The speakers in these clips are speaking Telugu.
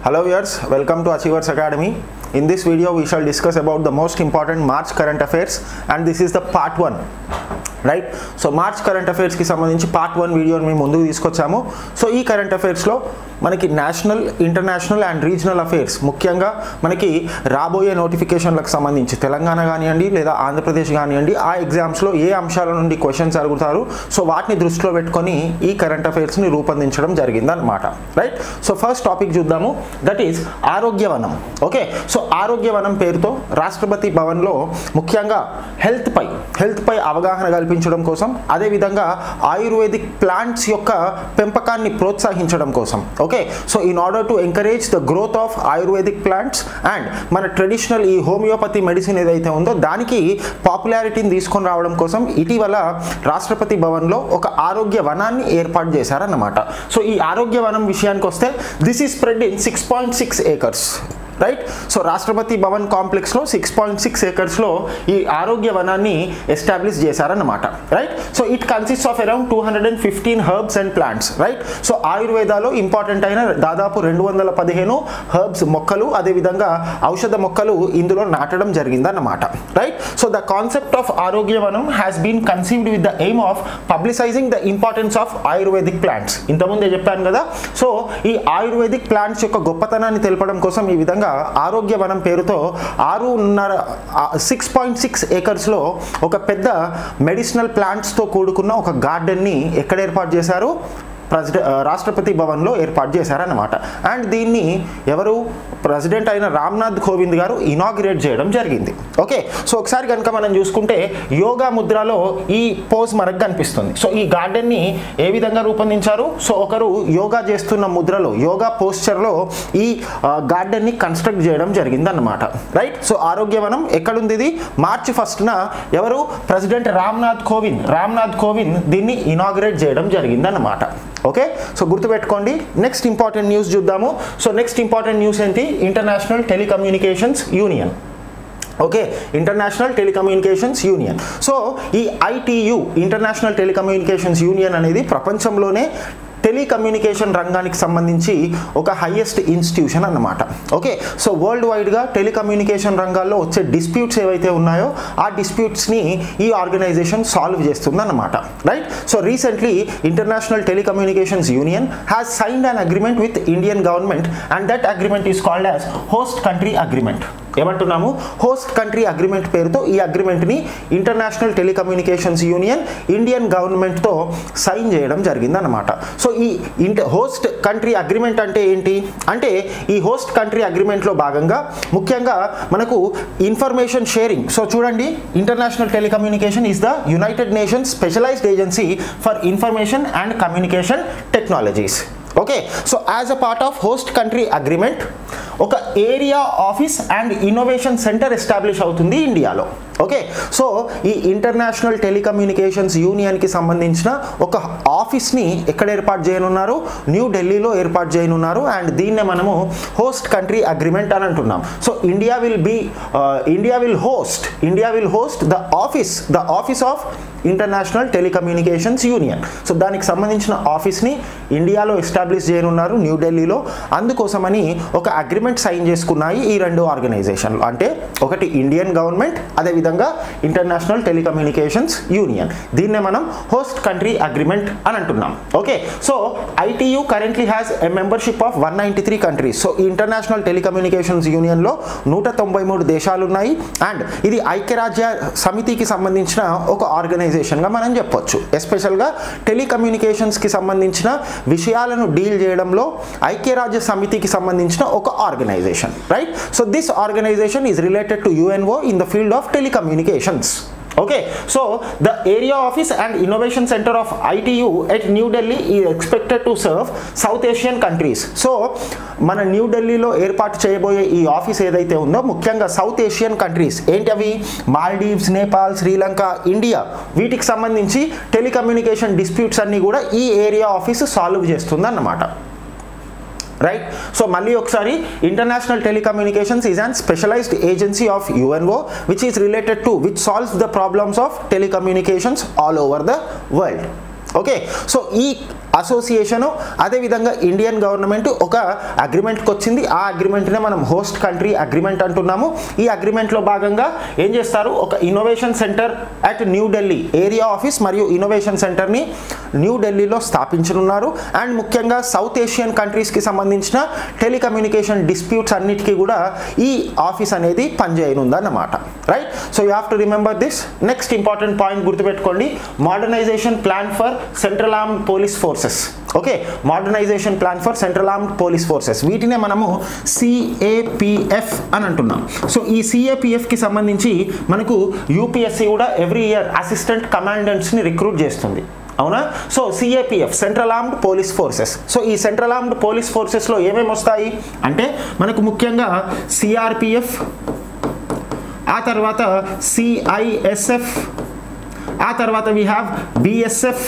Hello viewers, welcome to Achievers Academy. In this video we shall discuss about the most important March current affairs and this is the part 1. Right so March current అఫైర్స్కి సంబంధించి పార్ట్ వన్ వీడియోని మేము ముందుకు తీసుకొచ్చాము సో ఈ కరెంట్ అఫైర్స్లో మనకి national international and regional affairs ముఖ్యంగా మనకి రాబోయే నోటిఫికేషన్లకు సంబంధించి తెలంగాణ కానివ్వండి లేదా ఆంధ్రప్రదేశ్ కానివ్వండి ఆ ఎగ్జామ్స్లో ఏ అంశాల నుండి క్వశ్చన్స్ అడుగుతారు సో వాటిని దృష్టిలో పెట్టుకొని ఈ కరెంట్ అఫైర్స్ని రూపొందించడం జరిగిందనమాట రైట్ సో ఫస్ట్ టాపిక్ చూద్దాము that is Arogyavanam okay so Arogyavanam పేరుతో రాష్ట్రపతి భవన్లో ముఖ్యంగా హెల్త్ పై హెల్త్ పై అవగాహన కల్పించడం కోసం అదేవిధంగా ఆయుర్వేదిక్ ప్లాంట్స్ యొక్క పెంపకాన్ని ప్రోత్సహించడం కోసం okay so in order to encourage the growth of ayurvedic plants and మన ట్రెడిషనల్ ఈ హోమియోపతి మెడిసిన్ ఏదైతే ఉందో దానికి పాపులారిటీని తీసుకొని రావడం కోసం ఇటీవల రాష్ట్రపతి భవన్లో ఒక ఆరోగ్య వనాన్ని ఏర్పాటు చేశారన్నమాట సో ఈ ఆరోగ్య వనం విషయానికి వస్తే this is spread in six point six acres right so Rashtrapati Bhavan కాంప్లెక్స్లో సిక్స్ పాయింట్ సిక్స్ ఏకర్స్లో ఈ ఆరోగ్య వనాన్ని ఎస్టాబ్లిష్ చేశారన్నమాట right so it consist of around two hundred and fifteen herbs and plants right so ఆయుర్వేదాలో ఇంపార్టెంట్ అయిన దాదాపు రెండు వందల పదిహేను హర్బ్స్ మొక్కలు అదేవిధంగా ఔషధ మొక్కలు ఇందులో నాటడం జరిగిందన్నమాట right so the concept of Arogyavanam has been conceived with the aim of publicising the importance of ayurvedic plants ఇంతకుముందే చెప్పాను కదా సో ఈ ఆయుర్వేదిక్ ప్లాంట్స్ యొక్క గొప్పతనాన్ని తెలపడం కోసం ఈ విధంగా ఆరోగ్య వనం పేరుతో ఆరున్నర సిక్స్ పాయింట్ సిక్స్ ఏకర్స్లో ఒక పెద్ద మెడిసినల్ ప్లాంట్స్తో కూడుకున్న ఒక గార్డెన్ని ఎక్కడ ఏర్పాటు చేశారు ప్రెసిడెంట్ రాష్ట్రపతి భవన్లో ఏర్పాటు చేశారన్నమాట అండ్ దీన్ని ఎవరు ప్రెసిడెంట్ అయిన రామ్నాథ్ కోవింద్ గారు ఇనాగ్రేట్ చేయడం జరిగింది ఓకే సో ఒకసారి కనుక మనం చూసుకుంటే యోగా ముద్రలో ఈ పోజ్ మనకు కనిపిస్తుంది సో ఈ గార్డెన్ని ఏ విధంగా రూపొందించారు సో ఒకరు యోగా చేస్తున్న ముద్రలో యోగా పోస్చర్లో ఈ గార్డెన్ని కన్స్ట్రక్ట్ చేయడం జరిగిందన్నమాట రైట్ సో ఆరోగ్యవనం ఎక్కడుంది ఇది మార్చి ఫస్ట్న ఎవరు ప్రెసిడెంట్ రామ్నాథ్ కోవింద్ రామ్నాథ్ కోవింద్ దీన్ని ఇనాగ్రేట్ చేయడం జరిగిందన్నమాట ఓకే సో గుర్తుపెట్టుకోండి నెక్స్ట్ ఇంపార్టెంట్ న్యూస్ చూద్దాము సో నెక్స్ట్ ఇంపార్టెంట్ న్యూస్ ఏంటి international telecommunications union okay international telecommunications union so ఈ ఐటీయు ఇంటర్నేషనల్ టెలికమ్యూనికేషన్స్ యూనియన్ అనేది ప్రపంచంలోనే టెలికమ్యూనికేషన్ రంగానికి సంబంధించి ఒక హైయెస్ట్ ఇన్స్టిట్యూషన్ అన్నమాట ఓకే సో వరల్డ్ వైడ్గా టెలికమ్యూనికేషన్ రంగాల్లో వచ్చే డిస్ప్యూట్స్ ఏవైతే ఉన్నాయో ఆ డిస్ప్యూట్స్ని ఈ ఆర్గనైజేషన్ సాల్వ్ చేస్తుంది అన్నమాట right so recently international telecommunications union has signed an agreement with Indian government and that agreement is called as host country agreement ఏమంటున్నాము హోస్ట్ కంట్రీ అగ్రిమెంట్ పేరుతో ఈ అగ్రిమెంట్ని ఇంటర్నేషనల్ టెలికమ్యూనికేషన్స్ యూనియన్ ఇండియన్ గవర్నమెంట్తో సైన్ చేయడం జరిగిందన్నమాట సో ఈ ఇంటర్ హోస్ట్ కంట్రీ అగ్రిమెంట్ అంటే ఏంటి అంటే ఈ హోస్ట్ కంట్రీ అగ్రిమెంట్లో భాగంగా ముఖ్యంగా మనకు ఇన్ఫర్మేషన్ షేరింగ్ సో చూడండి international telecommunication is the United Nations specialised agency for information and communication technologies okay so as a part of host country agreement ఒక area office and innovation centre establish అవుతుంది ఇండియాలో ఓకే సో ఈ ఇంటర్నేషనల్ టెలికమ్యూనికేషన్స్ యూనియన్కి సంబంధించిన ఒక ఆఫీస్ని ఎక్కడ ఏర్పాటు చేయనున్నారు న్యూ ఢిల్లీలో ఏర్పాటు చేయనున్నారు అండ్ దీన్నే మనము హోస్ట్ కంట్రీ అగ్రిమెంట్ అని అంటున్నాం so India will be India will host India will host the office the office of international telecommunications union so దానికి సంబంధించిన ఆఫీస్ని ఇండియాలో ఎస్టాబ్లిష్ చేయనున్నారు న్యూఢిల్లీలో అందుకోసమని ఒక అగ్రిమెంట్ సైన్ చేసుకున్నాయి ఈ రెండు ఆర్గనైజేషన్లు అంటే ఒకటి ఇండియన్ గవర్నమెంట్ అదేవిధంగా ఇంటర్నేషనల్ టెలికమ్యూనికేషన్స్ యూనియన్ దీన్నే మనం హోస్ట్ కంట్రీ అగ్రిమెంట్ అని అంటున్నాం okay so ITU currently has a membership of one ninety three countries so international telecommunications యూనియన్లో నూట తొంభై మూడు దేశాలు ఉన్నాయి అండ్ ఇది ఐక్యరాజ్య సమితికి సంబంధించిన ఒక ఆర్గనైజేషన్గా మనం చెప్పొచ్చు ఎస్పెషల్గా టెలికమ్యూనికేషన్స్కి సంబంధించిన విషయాలను డీల్ చేయడంలో ఐక్యరాజ్య సమితికి సంబంధించిన ఒక organisation right so this organisation is related to UNO in the field of telecommunications okay so the area office and innovation center of itu at new delhi is expected to serve south asian countries so మన న్యూ ఢిల్లీలో ఏర్పాటు చేయబోయే ఈ ఆఫీస్ ఏదైతే ఉందో ముఖ్యంగా సౌత్ ఏషియన్ కంట్రీస్ ఏంటి అవి మాల్డీవ్స్ నేపాల్ శ్రీలంక ఇండియా వీటికి సంబంధించి టెలికమ్యూనికేషన్ డిస్ప్యూట్స్ అన్నీ కూడా ఈ ఏరియా ఆఫీస్ సాల్వ్ చేస్తుంది అన్నమాట రైట్ సో మళ్ళీ ఒకసారి international telecommunications is and specialised agency of UNO which is related to which solves the problems of telecommunications all over the world okay so ఈ అసోసియేషను అదేవిధంగా ఇండియన్ గవర్నమెంట్ ఒక అగ్రిమెంట్కి వచ్చింది ఆ అగ్రిమెంట్నే మనం హోస్ట్ కంట్రీ అగ్రిమెంట్ అంటున్నాము ఈ అగ్రిమెంట్లో భాగంగా ఏం చేస్తారు ఒక innovation centre at new Delhi area office మరియు ఇన్నోవేషన్ సెంటర్ని న్యూ ఢిల్లీలో స్థాపించనున్నారు అండ్ ముఖ్యంగా సౌత్ ఏషియన్ కంట్రీస్కి సంబంధించిన టెలికమ్యూనికేషన్ డిస్ప్యూట్స్ అన్నిటికీ కూడా ఈ ఆఫీస్ అనేది పనిచేయనుందన్నమాట right so you have to remember this next important point గుర్తుపెట్టుకోండి modernisation plan for central arm police forces okay modernisation plan for central arm police forces వీటినే మనము సిఏపిఎఫ్ అని అంటున్నాం సో ఈ సిఏపిఎఫ్కి సంబంధించి మనకు యూపీఎస్సీ కూడా ఎవ్రీ ఇయర్ అసిస్టెంట్ కమాండెంట్స్ని రిక్రూట్ చేస్తుంది అవునా so CAPF central armed police forces so ఈ సెంట్రల్ ఆర్మ్డ్ పోలీస్ ఫోర్సెస్లో ఏమేమి వస్తాయి అంటే మనకు ముఖ్యంగా సిఆర్పిఎఫ్ ఆ తర్వాత సిఐఎస్ఎఫ్ ఆ తర్వాత we have BSF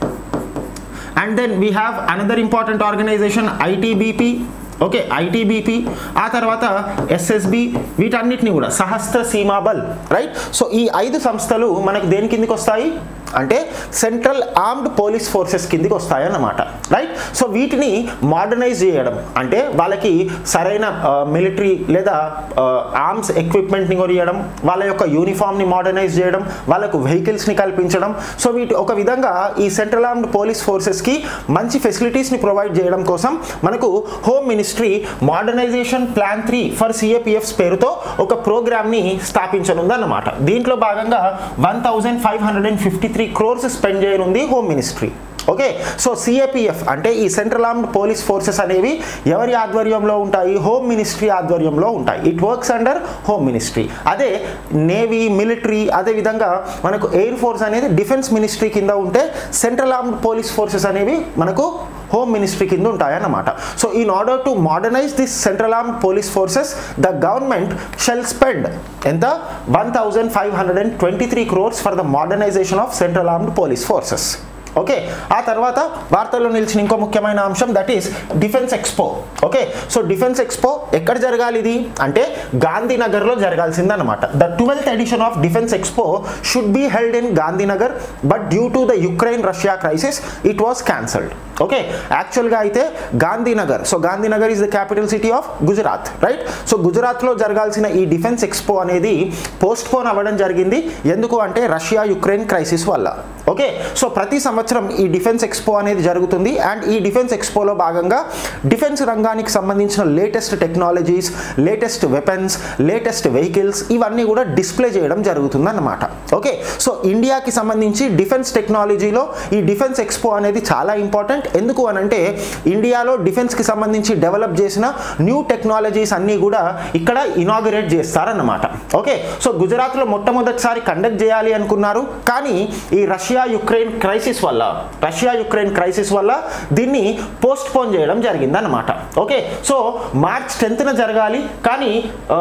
and then we have another important organisation ITBP okay ITBP ఆ తర్వాత ఎస్ఎస్బి వీటన్నిటిని కూడా సహస్ర సీమాబల్ రైట్ సో ఈ ఐదు సంస్థలు మనకు దేని కిందికి వస్తాయి అంటే సెంట్రల్ ఆర్మ్డ్ పోలీస్ ఫోర్సెస్ కిందికి వస్తాయి అన్నమాట రైట్ సో వీటిని మోడర్నైజ్ చేయడం అంటే వాళ్ళకి సరైన మిలిటరీ లేదా ఆర్మ్స్ ఎక్విప్మెంట్ని కొనియడం వాళ్ళ యొక్క యూనిఫామ్ని మోడర్నైజ్ చేయడం వాళ్ళకు వెహికల్స్ని కల్పించడం సో వీటి ఒక విధంగా ఈ సెంట్రల్ ఆర్మ్డ్ పోలీస్ ఫోర్సెస్కి మంచి ఫెసిలిటీస్ని ప్రొవైడ్ చేయడం కోసం మనకు home ministry modernisation plan three for CAPFs పేరుతో ఒక ప్రోగ్రామ్ని స్థాపించనుందన్నమాట దీంట్లో భాగంగా one thousand five hundred and fifty three crores spend చేయనుంది home ministry okay so CAPF అంటే ఈ సెంట్రల్ ఆర్మ్డ్ పోలీస్ ఫోర్సెస్ అనేవి ఎవరి ఆధ్వర్యంలో ఉంటాయి హోమ్ మినిస్ట్రీ ఆధ్వర్యంలో ఉంటాయి it works under home ministry అదే నేవీ మిలిటరీ అదేవిధంగా మనకు ఎయిర్ ఫోర్స్ అనేది డిఫెన్స్ మినిస్ట్రీ కింద ఉంటే సెంట్రల్ ఆర్మ్డ్ పోలీస్ ఫోర్సెస్ అనేవి మనకు హోమ్ మినిస్ట్రీ కింద ఉంటాయన్నమాట so in order to modernise this central arm police forces the government shall spend ఎంత one thousand five hundred and twenty three crores for the modernisation of central armed police forces okay ఆ తర్వాత వార్తల్లో నిలిచిన ఇంకో ముఖ్యమైన అంశం that is defence expo okay so defence expo ఎక్కడ జరగాలి ఇది అంటే గాంధీనగర్లో జరగాల్సిందనమాట the twelfth edition of defence expo should be held in Gandhinagar but due to the Ukraine Russia crisis it was cancelled okay యాక్చువల్గా అయితే Gandhinagar so Gandhinagar is the capital city of Gujarat right so గుజరాత్లో జరగాల్సిన ఈ డిఫెన్స్ ఎక్స్పో అనేది పోస్ట్ పోన్ అవ్వడం జరిగింది ఎందుకు అంటే రష్యా యుక్రెయిన్ క్రైసిస్ వల్ల ఓకే సో ప్రతి సంవత్సరం ఈ డిఫెన్స్ ఎక్స్పో అనేది జరుగుతుంది అండ్ ఈ డిఫెన్స్ ఎక్స్పోలో భాగంగా డిఫెన్స్ రంగానికి సంబంధించిన latest technologies latest weapons latest vehicles ఇవన్నీ కూడా డిస్ప్లే చేయడం జరుగుతుంది అన్నమాట ఓకే సో ఇండియాకి సంబంధించి డిఫెన్స్ టెక్నాలజీలో ఈ డిఫెన్స్ ఎక్స్పో అనేది చాలా ఇంపార్టెంట్ ఎందుకు అనంటే ఇండియాలో డిఫెన్స్కి సంబంధించి డెవలప్ చేసిన న్యూ టెక్నాలజీస్ అన్నీ కూడా ఇక్కడ ఇనాగరేట్ చేస్తారన్నమాట ఓకే సో గుజరాత్లో మొట్టమొదటిసారి కండక్ట్ చేయాలి అనుకున్నారు కానీ ఈ రష్యా యుక్రెయిన్ క్రైసిస్ వల్ల రష్యా యుక్రెయిన్ క్రైసిస్ వల్ల దీన్ని పోస్ట్ పోన్ చేయడం జరిగింది అనమాట ఓకే సో మార్చ్ టెన్త్న జరగాలి కానీ ఆ,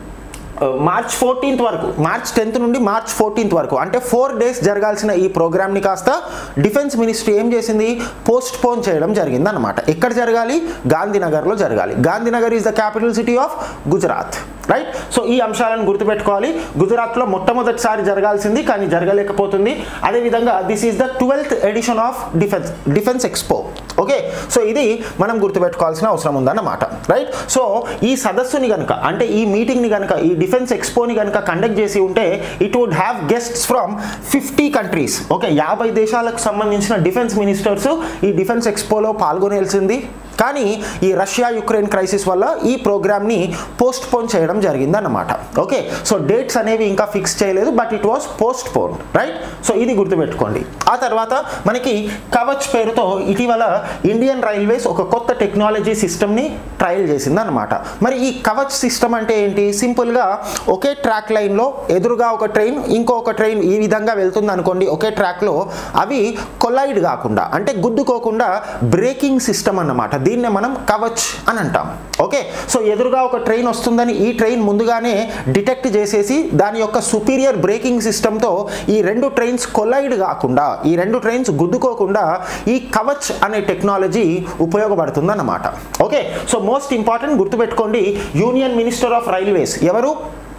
మార్చ్ ఫోర్టీన్త్ వరకు మార్చ్ టెన్త్ నుండి మార్చ్ ఫోర్టీన్త్ వరకు అంటే ఫోర్ డేస్ జరగాల్సిన ఈ ప్రోగ్రామ్ని కాస్త డిఫెన్స్ మినిస్ట్రీ ఏం చేసింది పోస్ట్ పోన్ చేయడం జరిగింది అనమాట ఎక్కడ జరగాలి గాంధీనగర్లో జరగాలి Gandhinagar is the capital city of Gujarat right so ఈ అంశాలను గుర్తుపెట్టుకోవాలి గుజరాత్లో మొట్టమొదటిసారి జరగాల్సింది కానీ జరగలేకపోతుంది అదేవిధంగా this is the twelfth edition of defence defence expo okay so ఇది మనం గుర్తుపెట్టుకోవాల్సిన అవసరం ఉందన్నమాట రైట్ సో ఈ సదస్సుని కనుక అంటే ఈ మీటింగ్ని కనుక ఈ డిఫెన్స్ ఎక్స్పోని కనుక కండక్ట్ చేసి ఉంటే it would have guests from fifty countries okay యాభై దేశాలకు సంబంధించిన డిఫెన్స్ మినిస్టర్స్ ఈ డిఫెన్స్ ఎక్స్పోలో పాల్గొనేల్సింది కానీ ఈ రష్యా యుక్రెయిన్ క్రైసిస్ వల్ల ఈ ప్రోగ్రామ్ని పోస్ట్ పోన్ చేయడం జరిగిందన్నమాట ఓకే సో డేట్స్ అనేవి ఇంకా ఫిక్స్ చేయలేదు but it was postpone right so ఇది గుర్తుపెట్టుకోండి ఆ తర్వాత మనకి కవచ్ పేరుతో ఇటీవల ఇండియన్ రైల్వేస్ ఒక కొత్త టెక్నాలజీ సిస్టమ్ని ట్రయల్ చేసిందన్నమాట మరి ఈ కవచ్ సిస్టమ్ అంటే ఏంటి సింపుల్గా ఒకే ట్రాక్ లైన్లో ఎదురుగా ఒక ట్రైన్ ఇంకొక ట్రైన్ ఈ విధంగా వెళ్తుంది అనుకోండి ఒకే ట్రాక్లో అవి కొలైడ్ కాకుండా అంటే గుద్దుకోకుండా బ్రేకింగ్ సిస్టమ్ అన్నమాట దీన్నే మనం కవచ్ అని అంటాం ఓకే సో ఎదురుగా ఒక ట్రైన్ వస్తుందని ఈ ట్రైన్ ముందుగానే డిటెక్ట్ చేసేసి దాని యొక్క సుపీరియర్ బ్రేకింగ్ సిస్టంతో ఈ రెండు ట్రైన్స్ కొలైడ్ కాకుండా ఈ రెండు ట్రైన్స్ గుద్దుకోకుండా ఈ కవచ్ అనే టెక్నాలజీ ఉపయోగపడుతుంది అన్నమాట ఓకే సో మోస్ట్ ఇంపార్టెంట్ గుర్తుపెట్టుకోండి యూనియన్ మినిస్టర్ ఆఫ్ రైల్వేస్ ఎవరు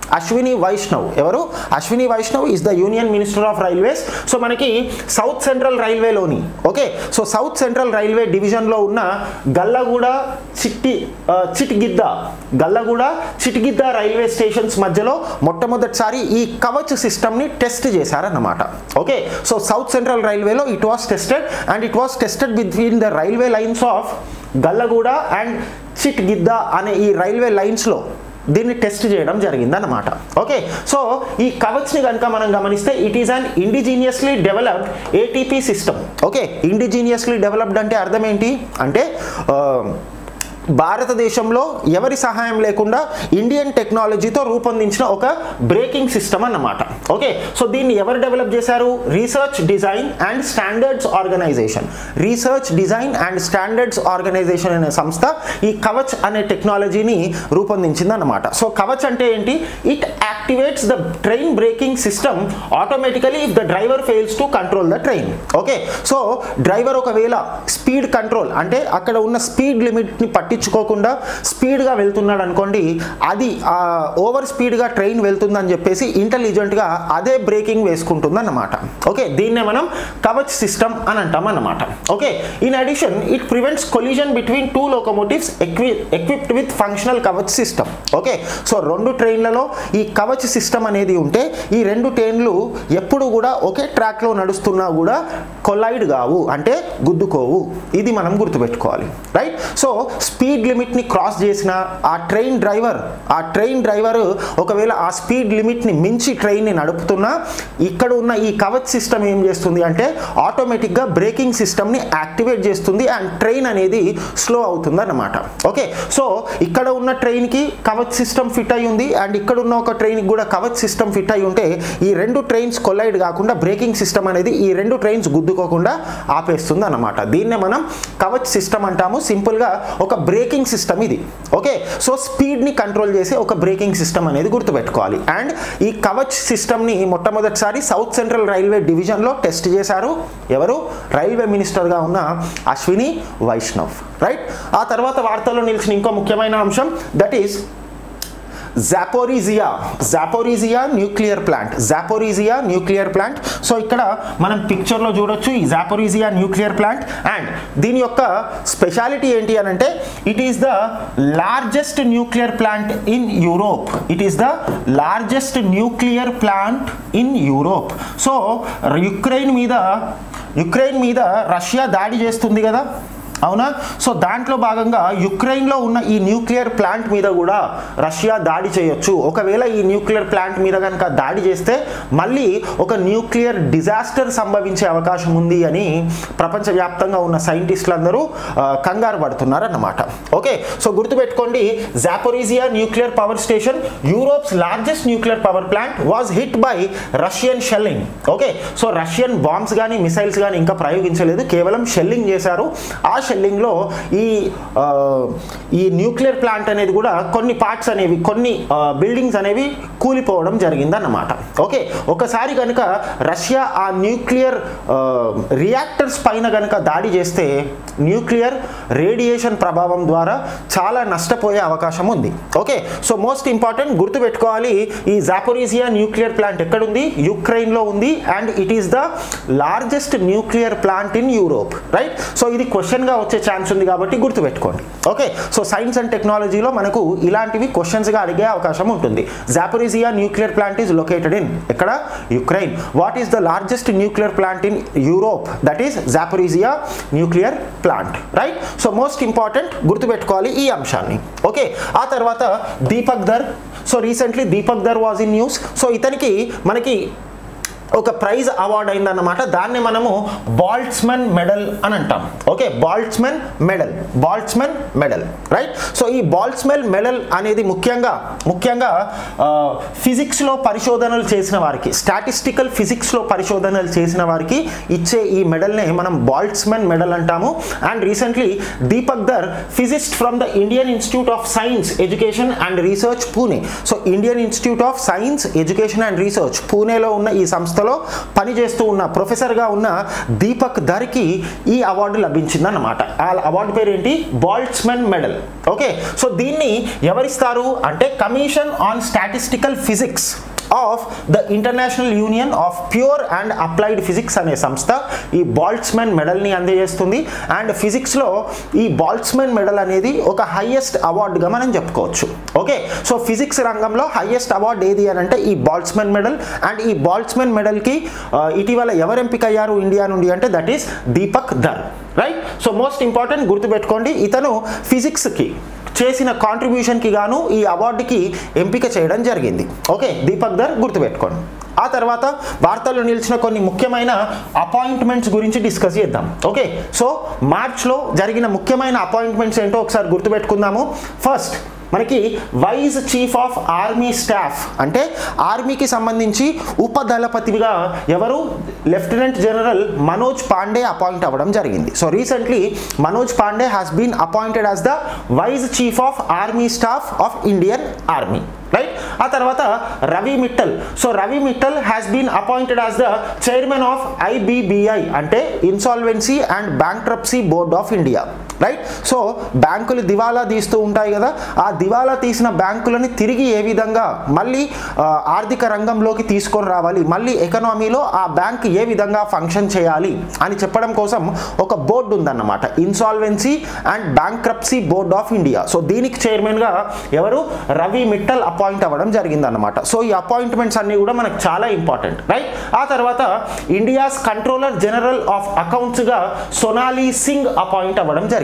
అశ్విని వైష్ణవ్ ఎవరు Ashwini Vaishnaw is the union minister of railways so మనకి సౌత్ సెంట్రల్ రైల్వేలోని okay so South Central Railway డివిజన్లో ఉన్న గల్లగూడ చిట్టి ఆ, చిటిగిద్ద గల్లగూడ చిటిగిద్ద రైల్వే స్టేషన్స్ మధ్యలో మొట్టమొదటిసారి ఈ కవచ్ సిస్టమ్ని టెస్ట్ చేశారన్నమాట ఓకే సో సౌత్ సెంట్రల్ రైల్వేలో it was tested and it was tested between the railway lines of Gullaguda and Chitgidda అనే ఈ రైల్వే లైన్స్లో దీన్ని టెస్ట్ చేయడం జరిగిందన్నమాట ఓకే సో ఈ కవచ్ని కనుక మనం గమనిస్తే it is an indigenously developed ATP system okay indigenously developed అంటే అర్థం ఏంటి అంటే ఆ, భారతదేశంలో ఎవరి సహాయం లేకుండా ఇండియన్ టెక్నాలజీతో రూపొందించిన ఒక బ్రేకింగ్ సిస్టమ్ అన్నమాట ఓకే సో దీన్ని ఎవరు డెవలప్ చేశారు Research Design and Standards Organisation Research Design and Standards Organisation అనే సంస్థ ఈ కవచ్ అనే టెక్నాలజీని రూపొందించింది అన్నమాట సో కవచ్ అంటే ఏంటి it activates the train braking system automatically if the driver fails to control the train okay so driver ఒకవేళ స్పీడ్ కంట్రోల్ అంటే అక్కడ ఉన్న స్పీడ్ లిమిట్ని పట్టించుకోకుండా స్పీడ్గా వెళ్తున్నాడు అనుకోండి అది ఓవర్ స్పీడ్గా ట్రైన్ వెళ్తుందని చెప్పేసి ఇంటెలిజెంట్గా అదే బ్రేకింగ్ వేసుకుంటుంది అన్నమాట ఓకే దీన్నే మనం కవచ్ సిస్టమ్ అని అంటాం అన్నమాట okay in addition it prevents collision between two locomotives ఎక్వి equipped with functional Kavach system okay so రెండు ట్రైన్లలో ఈ కవచ్ సిస్టమ్ అనేది ఉంటే ఈ రెండు ట్రైన్లు ఎప్పుడు కూడా ఒకే ట్రాక్లో నడుస్తున్నా కూడా కొలైడ్ కావు అంటే గుద్దుకోవు ఇది మనం గుర్తుపెట్టుకోవాలి రైట్ సో స్పీడ్ లిమిట్ని క్రాస్ చేసిన ఆ ట్రైన్ డ్రైవర్ ఆ ట్రైన్ డ్రైవర్ ఒకవేళ ఆ స్పీడ్ లిమిట్ని మించి ట్రైన్ని నడుపుతున్నా ఇక్కడ ఉన్న ఈ కవచ్ సిస్టమ్ ఏం చేస్తుంది అంటే ఆటోమేటిక్గా బ్రేకింగ్ సిస్టమ్ని యాక్టివేట్ చేస్తుంది అండ్ ట్రైన్ అనేది స్లో అవుతుంది అన్నమాట ఓకే సో ఇక్కడ ఉన్న ట్రైన్కి కవచ్ సిస్టమ్ ఫిట్ అయి ఉంది అండ్ ఇక్కడ ఉన్న ఒక ట్రైన్కి కూడా కవచ్ సిస్టమ్ ఫిట్ అయి ఉంటే ఈ రెండు ట్రైన్స్ కొలైడ్ కాకుండా బ్రేకింగ్ సిస్టమ్ అనేది ఈ రెండు ట్రైన్స్ గుద్దుకోకుండా ఆపేస్తుంది అన్నమాట దీన్నే మనం కవచ్ సిస్టమ్ అంటాము సింపుల్గా ఒక బ్రేకింగ్ సిస్టమ్ ఇది ఓకే సో స్పీడ్ని కంట్రోల్ చేసే ఒక బ్రేకింగ్ సిస్టమ్ అనేది గుర్తుపెట్టుకోవాలి అండ్ ఈ కవచ్ సిస్టమ్ని మొట్టమొదటిసారి సౌత్ సెంట్రల్ రైల్వే డివిజన్లో టెస్ట్ చేశారు ఎవరు రైల్వే మినిస్టర్గా ఉన్న అశ్విని వైష్ణవ్ రైట్ ఆ తర్వాత వార్తల్లో నిలిచిన ఇంకో ముఖ్యమైన అంశం that is Zaporizhzhia Zaporizhzhia nuclear plant Zaporizhzhia nuclear plant so ఇక్కడ మనం పిక్చర్లో చూడొచ్చు ఈ జాపోరీజియా న్యూక్లియర్ ప్లాంట్ అండ్ దీని యొక్క స్పెషాలిటీ ఏంటి అని అంటే it is the largest nuclear plant in Europe it is the largest nuclear plant in Europe so Ukraine మీద యుక్రెయిన్ మీద రష్యా దాడి చేస్తుంది కదా అవునా సో దాంట్లో భాగంగా యుక్రెయిన్లో ఉన్న ఈ న్యూక్లియర్ ప్లాంట్ మీద కూడా రష్యా దాడి చేయొచ్చు ఒకవేళ ఈ న్యూక్లియర్ ప్లాంట్ మీద కనుక దాడి చేస్తే మళ్ళీ ఒక న్యూక్లియర్ డిజాస్టర్ సంభవించే అవకాశం ఉంది అని ప్రపంచవ్యాప్తంగా ఉన్న సైంటిస్టులు అందరూ ఆ, కంగారు పడుతున్నారు అన్నమాట ఓకే సో గుర్తుపెట్టుకోండి Zaporizhzhia nuclear power station Europe's largest nuclear power plant was hit by Russian shelling okay so Russian bombs కానీ మిసైల్స్ కానీ ఇంకా ప్రయోగించలేదు కేవలం షెల్లింగ్ చేశారు ఆ షెల్లింగ్లో ఈ ఆ, ఈ న్యూక్లియర్ ప్లాంట్ అనేది కూడా కొన్ని పార్ట్స్ అనేవి కొన్ని బిల్డింగ్స్ అనేవి కూలిపోవడం జరిగిందన్నమాట ఓకే ఒకసారి కనుక రష్యా ఆ న్యూక్లియర్ రియాక్టర్స్ పైన కనుక దాడి చేస్తే న్యూక్లియర్ రేడియేషన్ ప్రభావం ద్వారా చాలా నష్టపోయే అవకాశం ఉంది ఓకే సో మోస్ట్ ఇంపార్టెంట్ గుర్తుపెట్టుకోవాలి ఈ జాపోరీజియా న్యూక్లియర్ ప్లాంట్ ఎక్కడుంది యుక్రెయిన్లో ఉంది and it is the largest nuclear plant in Europe right so ఇది క్వశ్చన్గా వచ్చే ఛాన్స్ ఉంది కాబట్టి గుర్తుపెట్టుకోండి ఓకే సో సైన్స్ అండ్ టెక్నాలజీలో మనకు ఇలాంటివి క్వశ్చన్స్గా అడిగే అవకాశం ఉంటుంది Zaporizhzhia nuclear plant is located in ఎక్కడ Ukraine what is the largest nuclear plant in Europe that is Zaporizhzhia nuclear plant right so most important గుర్తుపెట్టుకోవాలి ఈ అంశాన్ని ఓకే ఆ తర్వాత Deepak Dhar so recently Deepak Dhar was in news so ఇతనికి మనకి ఒక ప్రైజ్ అవార్డ్ అయిందన్నమాట దాన్ని మనము బాల్ట్స్మెన్ మెడల్ అని అంటాం okay Boltzmann medal Boltzmann medal right so ఈ బాల్ట్స్మెన్ మెడల్ అనేది ముఖ్యంగా ముఖ్యంగా ఫిజిక్స్లో పరిశోధనలు చేసిన వారికి స్టాటిస్టికల్ ఫిజిక్స్లో పరిశోధనలు చేసిన వారికి ఇచ్చే ఈ మెడల్నే మనం బాల్ట్స్మెన్ మెడల్ అంటాము and recently Deepak Dhar physicist from the Indian institute of Science Education and Research Pune so Indian institute of Science Education and Research పూణేలో ఉన్న ఈ సంస్థలో సంస్థలో పనిచేస్తూ ఉన్న ప్రొఫెసర్గా ఉన్న దీపక్ ధర్కి ఈ అవార్డు లభించిందన్నమాట ఆ అవార్డు పేరు ఏంటి బాల్ట్స్మెన్ మెడల్ ఓకే సో దీన్ని ఎవరిస్తారు అంటే Commission on Statistical Physics of the International Union of Pure and Applied Physics అనే సంస్థ ఈ బాల్ట్స్మెన్ మెడల్ని అందజేస్తుంది అండ్ ఫిజిక్స్లో ఈ బాల్ట్స్మెన్ మెడల్ అనేది ఒక హైయెస్ట్ అవార్డుగా మనం చెప్పుకోవచ్చు ఓకే సో ఫిజిక్స్ రంగంలో హైయెస్ట్ అవార్డు ఏది అని అంటే ఈ బాల్ట్స్మెన్ మెడల్ అండ్ ఈ బాల్ట్స్మెన్ మెడల్కి ఇటీవల ఎవరు ఎంపిక అయ్యారు ఇండియా నుండి అంటే that is Deepak Dhar right so most important గుర్తుపెట్టుకోండి ఇతను ఫిజిక్స్కి చేసిన కాంట్రిబ్యూషన్కి గాను ఈ అవార్డుకి ఎంపిక చేయడం జరిగింది ఓకే దీపక్ ధర్ గుర్తుపెట్టుకోండి ఆ తర్వాత వార్తల్లో నిలిచిన కొన్ని ముఖ్యమైన అపాయింట్మెంట్స్ గురించి డిస్కస్ చేద్దాం ఓకే సో మార్చ్లో జరిగిన ముఖ్యమైన అపాయింట్మెంట్స్ ఏంటో ఒకసారి గుర్తుపెట్టుకుందాము ఫస్ట్ మనకి Vice Chief of Army Staff అంటే ఆర్మీకి సంబంధించి ఉపదళపతిగా ఎవరు lieutenant general Manoj Pande appoint అవ్వడం జరిగింది so recently Manoj Pande has been appointed as the Vice Chief of Army Staff of Indian Army right ఆ తర్వాత Ravi Mittal so Ravi Mittal has been appointed as the chairman of IBBI అంటే Insolvency and Bankruptcy Board of India right so బ్యాంకులు దివాలా తీస్తూ ఉంటాయి కదా ఆ దివాలా తీసిన బ్యాంకులని తిరిగి ఏ విధంగా మళ్ళీ ఆ, ఆర్థిక రంగంలోకి తీసుకొని రావాలి మళ్ళీ ఎకనామీలో ఆ బ్యాంక్ ఏ విధంగా ఫంక్షన్ చేయాలి అని చెప్పడం కోసం ఒక బోర్డు ఉందన్నమాట Insolvency and Bankruptcy Board of India so దీనికి చైర్మన్గా ఎవరు రవి మిట్టల్ అపాయింట్ అవ్వడం జరిగిందన్నమాట సో ఈ అపాయింట్మెంట్స్ అన్నీ కూడా మనకు చాలా ఇంపార్టెంట్ రైట్ ఆ తర్వాత ఇండియాస్ కంట్రోలర్ జనరల్ ఆఫ్ అకౌంట్స్గా సొనాలి సింగ్ అపాయింట్ అవ్వడం జరిగింది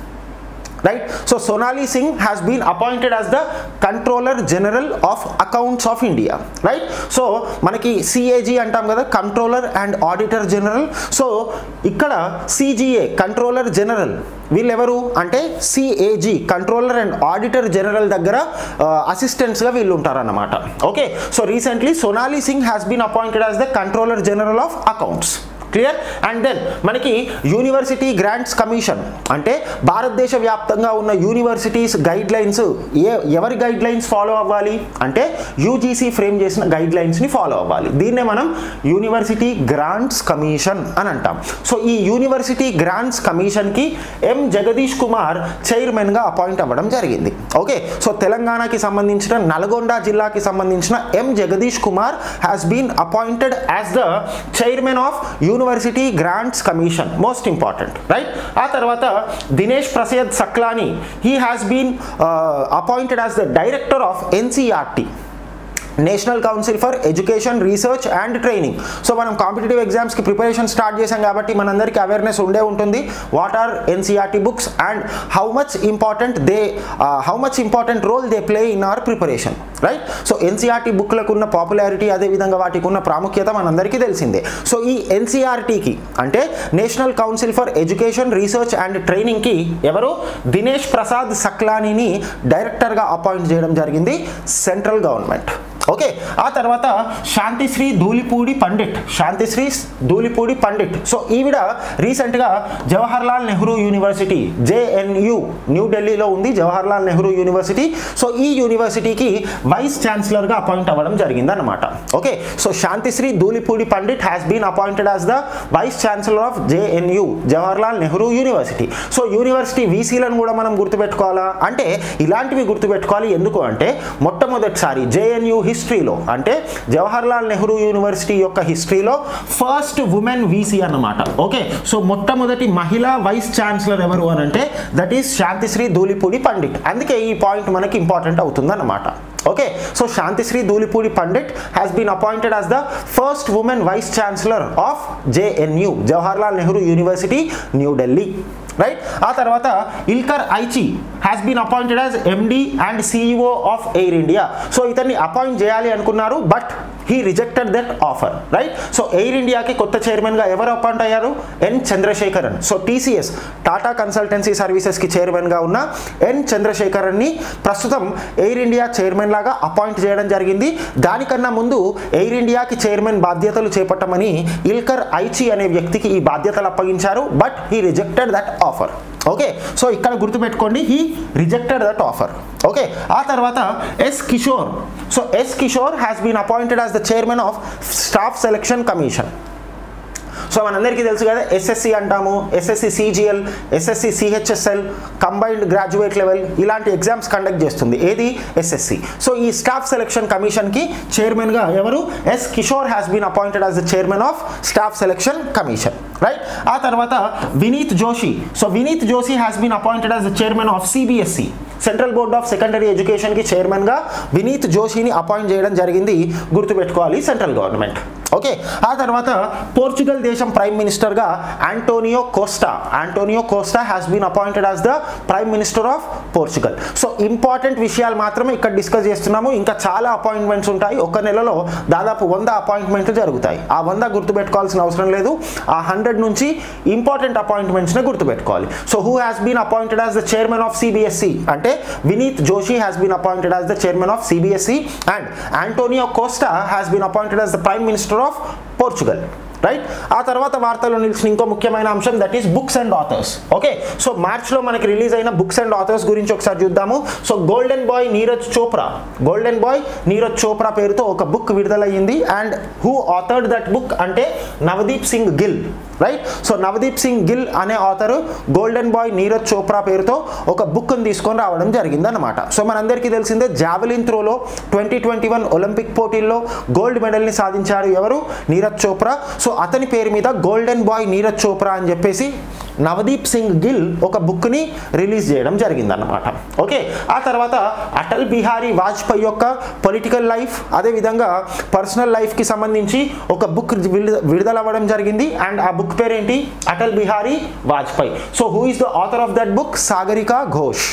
right so Sonali Singh has been appointed as the Controller General of Accounts of India right so మనకి సిఏజీ అంటాం కదా controller and auditor general so ఇక్కడ సిజిఏ కంట్రోలర్ జనరల్ వీళ్ళెవరు అంటే CAG controller and auditor general దగ్గర అసిస్టెంట్స్గా వీళ్ళు ఉంటారన్నమాట okay so recently Sonali Singh has been appointed as the Controller General of Accounts clear and then మనకి యూనివర్సిటీ గ్రాంట్స్ కమిషన్ అంటే భారతదేశ వ్యాప్తంగా ఉన్న యూనివర్సిటీస్ గైడ్ లైన్స్ ఏ ఎవరి గైడ్ లైన్స్ ఫాలో అవ్వాలి అంటే యూజీసీ ఫ్రేమ్ చేసిన గైడ్ లైన్స్ని ఫాలో అవ్వాలి దీన్నే మనం యూనివర్సిటీ గ్రాంట్స్ కమిషన్ అని అంటాం సో ఈ యూనివర్సిటీ గ్రాంట్స్ కమిషన్కి ఎం జగదీష్ కుమార్ చైర్మన్గా అపాయింట్ అవ్వడం జరిగింది ఓకే సో తెలంగాణకి సంబంధించిన నల్గొండ జిల్లాకి సంబంధించిన M Jagadesh Kumar has been appointed as the chairman of University Grants Commission most important right ఆ తర్వాత Dinesh Prasad Saklani he has been appointed as the director of NCERT National Council for Education Research and Training so మనం కాంపిటేటివ్ ఎగ్జామ్స్కి ప్రిపరేషన్ స్టార్ట్ చేసాం కాబట్టి మనందరికీ అవేర్నెస్ ఉండే ఉంటుంది what are NCERT books and how much important they how much important role they play in hour preparation right so NCERT బుక్లకు ఉన్న పాపులారిటీ అదేవిధంగా వాటికి ఉన్న ప్రాముఖ్యత మనందరికీ తెలిసిందే సో ఈ ఎన్సీఆర్టీకి అంటే National Council for Education Research and ట్రైనింగ్కి ఎవరు దినేష్ ప్రసాద్ సక్లానీని డైరెక్టర్గా అపాయింట్ చేయడం జరిగింది సెంట్రల్ గవర్నమెంట్ ఓకే ఆ తర్వాత శాంతిశ్రీ ధూళిపూడి పండిట్ శాంతిశ్రీ ధూళిపూడి పండిట్ సో ఈవిడ రీసెంట్గా జవహర్లాల్ నెహ్రూ యూనివర్సిటీ జేఎన్యు న్యూఢిల్లీలో ఉంది జవహర్లాల్ నెహ్రూ యూనివర్సిటీ సో ఈ యూనివర్సిటీకి వైస్ ఛాన్సలర్గా అపాయింట్ అవ్వడం జరిగిందన్నమాట okay so Santishree Dhulipudi Pandit has been appointed as the Vice Chancellor of JNU Jawaharlal Nehru University so University వీసీలను కూడా మనం గుర్తుపెట్టుకోవాలా అంటే ఇలాంటివి గుర్తుపెట్టుకోవాలి ఎందుకు అంటే మొట్టమొదటిసారి జేఎన్యు హిస్టరీలో అంటే జవహర్లాల్ నెహ్రూ యూనివర్సిటీ యొక్క హిస్టరీలో ఫస్ట్ ఉమెన్ వీసీ అన్నమాట ఓకే సో మొట్టమొదటి మహిళా వైస్ ఛాన్సలర్ ఎవరు అని అంటే దట్ ఈస్ శాంతిశ్రీ ధూళిపూడి పండిట్ అందుకే ఈ పాయింట్ మనకి ఇంపార్టెంట్ అవుతుంది అన్నమాట okay so Santishree Dhulipudi Pandit has been appointed as the first women Vice Chancellor of JNU Jawaharlal Nehru University New Delhi right ఆ తర్వాత Ilker Ayci has been appointed as MD and CEO of Air India so ఇతన్ని అపాయింట్ చేయాలి అనుకున్నారు but he rejected that offer right so Air ఇండియాకి కొత్త చైర్మన్గా ఎవరు అపాయింట్ అయ్యారు N Chandrasekaran so TCS Tata Consultancy సర్వీసెస్కి చైర్మన్గా ఉన్న ఎన్ చంద్రశేఖరన్ని ప్రస్తుతం ఎయిర్ ఇండియా చైర్మన్ లాగా అపాయింట్ చేయడం జరిగింది దానికన్నా ముందు ఎయిర్ ఇండియాకి చైర్మన్ బాధ్యతలు చేపట్టమని ఇల్కర్ ఐచి అనే వ్యక్తికి ఈ బాధ్యతలు అప్పగించారు but he rejected that offer okay so ఇక్కడ గుర్తుపెట్టుకోండి he rejected that offer okay ఆ తర్వాత S Kishore so S Kishore has been appointed as the chairman of Staff Selection Commission so మనందరికీ తెలుసు కదా ఎస్ఎస్సి అంటాము SSC CGL SSC CHSL combined graduate level ఇలాంటి ఎగ్జామ్స్ కండక్ట్ చేస్తుంది ఏది ఎస్ఎస్సి సో ఈ స్టాఫ్ సెలక్షన్ కమిషన్కి చైర్మన్గా ఎవరు S Kishore has been appointed as the chairman of Staff Selection Commission right ఆ తర్వాత Vineet Joshi so Vineet Joshi has been appointed as the chairman of CBSE Central Board of Secondary ఎడ్యుకేషన్కి చైర్మన్గా వినీత్ జోషిని అపాయింట్ చేయడం జరిగింది గుర్తుపెట్టుకోవాలి సెంట్రల్ గవర్నమెంట్ ఓకే ఆ తర్వాత పోర్చుగల్ దేశం ప్రైమ్ మినిస్టర్గా Antonio Costa Antonio Costa has been appointed as the prime minister of Portugal so important విషయాలు మాత్రమే ఇక్కడ డిస్కస్ చేస్తున్నాము ఇంకా చాలా అపాయింట్మెంట్స్ ఉంటాయి ఒక నెలలో దాదాపు వంద అపాయింట్మెంట్లు జరుగుతాయి ఆ వంద గుర్తుపెట్టుకోవాల్సిన అవసరం లేదు ఆ హండ్రెడ్ నుంచి ఇంపార్టెంట్ అపాయింట్మెంట్స్నే గుర్తుపెట్టుకోవాలి so who has been appointed as the chairman of CBSE అంటే Vineet Joshi has been appointed as the chairman of CBSE and Antonio Costa has been appointed as the prime minister of Portugal right ఆ తర్వాత వార్తల్లో నిలిచిన ఇంకో ముఖ్యమైన అంశం that is books and authors okay so మార్చ్లో మనకి రిలీజ్ అయిన బుక్స్ అండ్ ఆథర్స్ గురించి ఒకసారి చూద్దాము so golden boy Neeraj Chopra golden boy Neeraj Chopra పేరుతో ఒక బుక్ విడుదలయ్యింది and who authored that book అంటే నవదీప్ సింగ్ గిల్ రైట్ సో నవదీప్ సింగ్ గిల్ అనే author golden boy Neeraj Chopra పేరుతో ఒక బుక్ని తీసుకొని రావడం జరిగింది అనమాట సో మనందరికీ తెలిసిందే జావెలిన్ త్రోలో ట్వంటీ ట్వంటీ వన్ ఒలింపిక్ పోటీల్లో గోల్డ్ మెడల్ని సాధించారు ఎవరు నీరజ్ చోప్రా సో అతని పేరు మీద గోల్డెన్ బాయ్ నీరజ్ చోప్రా అని చెప్పేసి నవదీప్ సింగ్ గిల్ ఒక బుక్ని రిలీజ్ చేయడం జరిగిందన్నమాట ఓకే ఆ తర్వాత అటల్ బిహారీ వాజ్పేయి యొక్క పొలిటికల్ లైఫ్ అదేవిధంగా పర్సనల్ లైఫ్కి సంబంధించి ఒక బుక్ విడుదల అవ్వడం జరిగింది అండ్ ఆ బుక్ పేరేంటి Atal Bihari Vajpayee so who is the author of that book Sagarika Ghose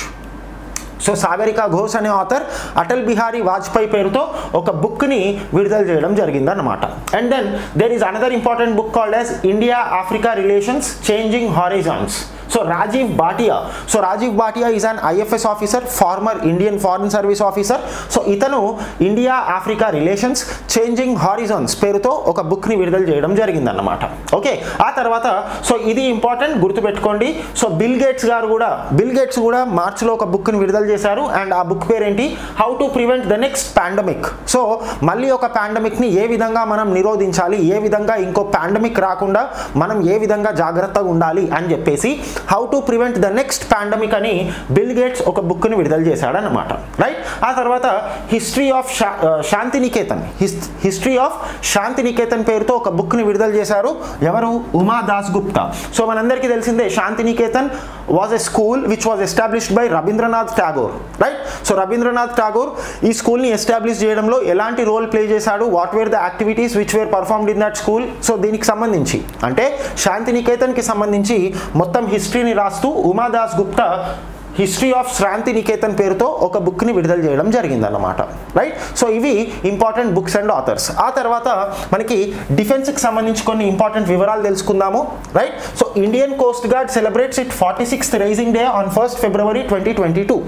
so Sagarika Ghose అనే ఆథర్ అటల్ బిహారీ వాజ్పేయి పేరుతో ఒక బుక్ని విడుదల చేయడం జరిగిందన్నమాట and then there is another important book called as India Africa relations changing horizons so Rajiv Bhatia so Rajiv Bhatia is an IFS officer former Indian foreign service officer so ఇతను India Africa relations changing horizons పేరుతో ఒక బుక్ని విడుదల చేయడం జరిగిందన్నమాట ఓకే ఆ తర్వాత సో ఇది ఇంపార్టెంట్ గుర్తుపెట్టుకోండి సో బిల్ గేట్స్ గారు కూడా బిల్ గేట్స్ కూడా మార్చిలో ఒక బుక్ని విడుదల చేశారు అండ్ ఆ బుక్ పేరేంటి how to prevent the next pandemic so మళ్ళీ ఒక పాండమిక్ని ఏ విధంగా మనం నిరోధించాలి ఏ విధంగా ఇంకో పాండమిక్ రాకుండా మనం ఏ విధంగా జాగ్రత్తగా ఉండాలి అని చెప్పేసి how to prevent the next pandemic అని బిల్ గేట్స్ ఒక బుక్ని విడుదల చేశాడనమాట రైట్ ఆ తర్వాత history of Santiniketan history of Santiniketan పేరుతో ఒక బుక్ని విడుదల చేశారు ఎవరు ఉమా దాస్ గుప్తా సో మనందరికీ తెలిసిందే Shantiniketan was a school which was established by Rabindranath Tagore right so Rabindranath Tagore ఈ స్కూల్ని ఎస్టాబ్లిష్ చేయడంలో ఎలాంటి రోల్ ప్లే చేశాడు what where the activities which wear performed in that school so దీనికి సంబంధించి అంటే శాంతినికేతన్కి సంబంధించి మొత్తం హిస్టరీని రాస్తూ ఉమాదాస్ గుప్తా హిస్టరీ ఆఫ్ శాంతి నికేతన్ పేరుతో ఒక బుక్ని విడుదల చేయడం జరిగిందన్నమాట రైట్ సో ఇవి ఇంపార్టెంట్ బుక్స్ అండ్ ఆథర్స్ ఆ తర్వాత మనకి డిఫెన్స్కి సంబంధించి కొన్ని ఇంపార్టెంట్ వివరాలు తెలుసుకుందాము right so Indian coast guard celebrates it forty sixth raising day on first February twenty twenty two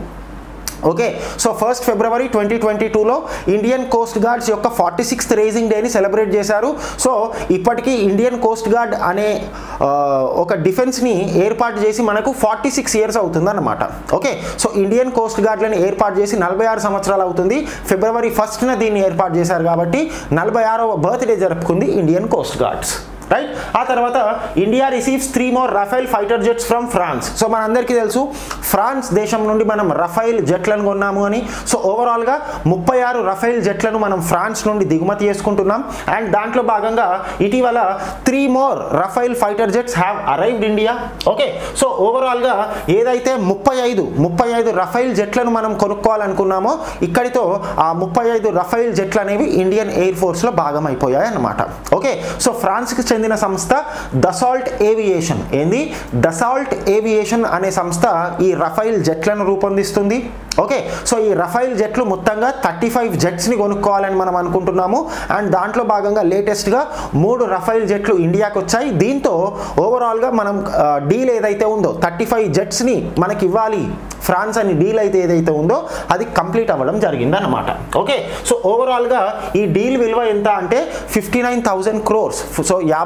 okay so first February twenty twenty టూలో ఇండియన్ కోస్ట్ గార్డ్స్ యొక్క ఫార్టీ సిక్స్త్ రేజింగ్ డేని సెలబ్రేట్ చేశారు సో ఇప్పటికీ ఇండియన్ కోస్ట్ గార్డ్ అనే ఆ, ఒక డిఫెన్స్ని ఏర్పాటు చేసి మనకు ఫార్టీ సిక్స్ ఇయర్స్ అవుతుందన్నమాట ఓకే సో ఇండియన్ కోస్ట్ గార్డ్లను ఏర్పాటు చేసి నలభై ఆరు సంవత్సరాలు అవుతుంది ఫిబ్రవరి ఫస్ట్న దీన్ని ఏర్పాటు చేశారు కాబట్టి నలభై ఆరవ బర్త్డే జరుపుకుంది ఇండియన్ కోస్ట్ గార్డ్స్ రైట్ ఆ తర్వాత India receives three more Rafale fighter jets from France so మనందరికీ తెలుసు ఫ్రాన్స్ దేశం నుండి మనం రఫైల్ జెట్లను కొన్నాము అని సో ఓవరాల్గా ముప్పై ఆరు రఫైల్ జెట్లను మనం ఫ్రాన్స్ నుండి దిగుమతి చేసుకుంటున్నాం అండ్ దాంట్లో భాగంగా ఇటీవల three more Rafale fighter jets have arrived India okay so ఓవరాల్గా ఏదైతే ముప్పై ఐదు ముప్పై ఐదు రఫైల్ జెట్లను మనం కొనుక్కోవాలనుకున్నామో ఇక్కడితో ఆ ముప్పై ఐదు రఫైల్ జెట్లు అనేవి ఇండియన్ ఎయిర్ ఫోర్స్లో భాగం అయిపోయాయి అన్నమాట ఓకే సో ఫ్రాన్స్కి చెందిన సంస్థ దసాల్ట్ ఏవియేషన్ ఏంది దసాల్ట్ ఏవియేషన్ అనే సంస్థ ఈ రఫైల్ జెట్లను రూపొందిస్తుంది ఓకే సో ఈ రఫైల్ జెట్లు మొత్తంగా థర్టీ ఫైవ్ జెట్స్ని కొనుక్కోవాలని మనం అనుకుంటున్నాము అండ్ దాంట్లో భాగంగా లేటెస్ట్గా మూడు రఫైల్ జెట్లు ఇండియాకి వచ్చాయి దీంతో ఓవరాల్గా మనం డీల్ ఏదైతే ఉందో థర్టీ ఫైవ్ జెట్స్ని మనకి ఇవ్వాలి ఫ్రాన్స్ అని డీల్ అయితే ఏదైతే ఉందో అది కంప్లీట్ అవ్వడం జరిగిందన్నమాట ఓకే సో ఓవరాల్గా ఈ డీల్ విలువ ఎంత అంటే fifty nine thousand crores so యాభై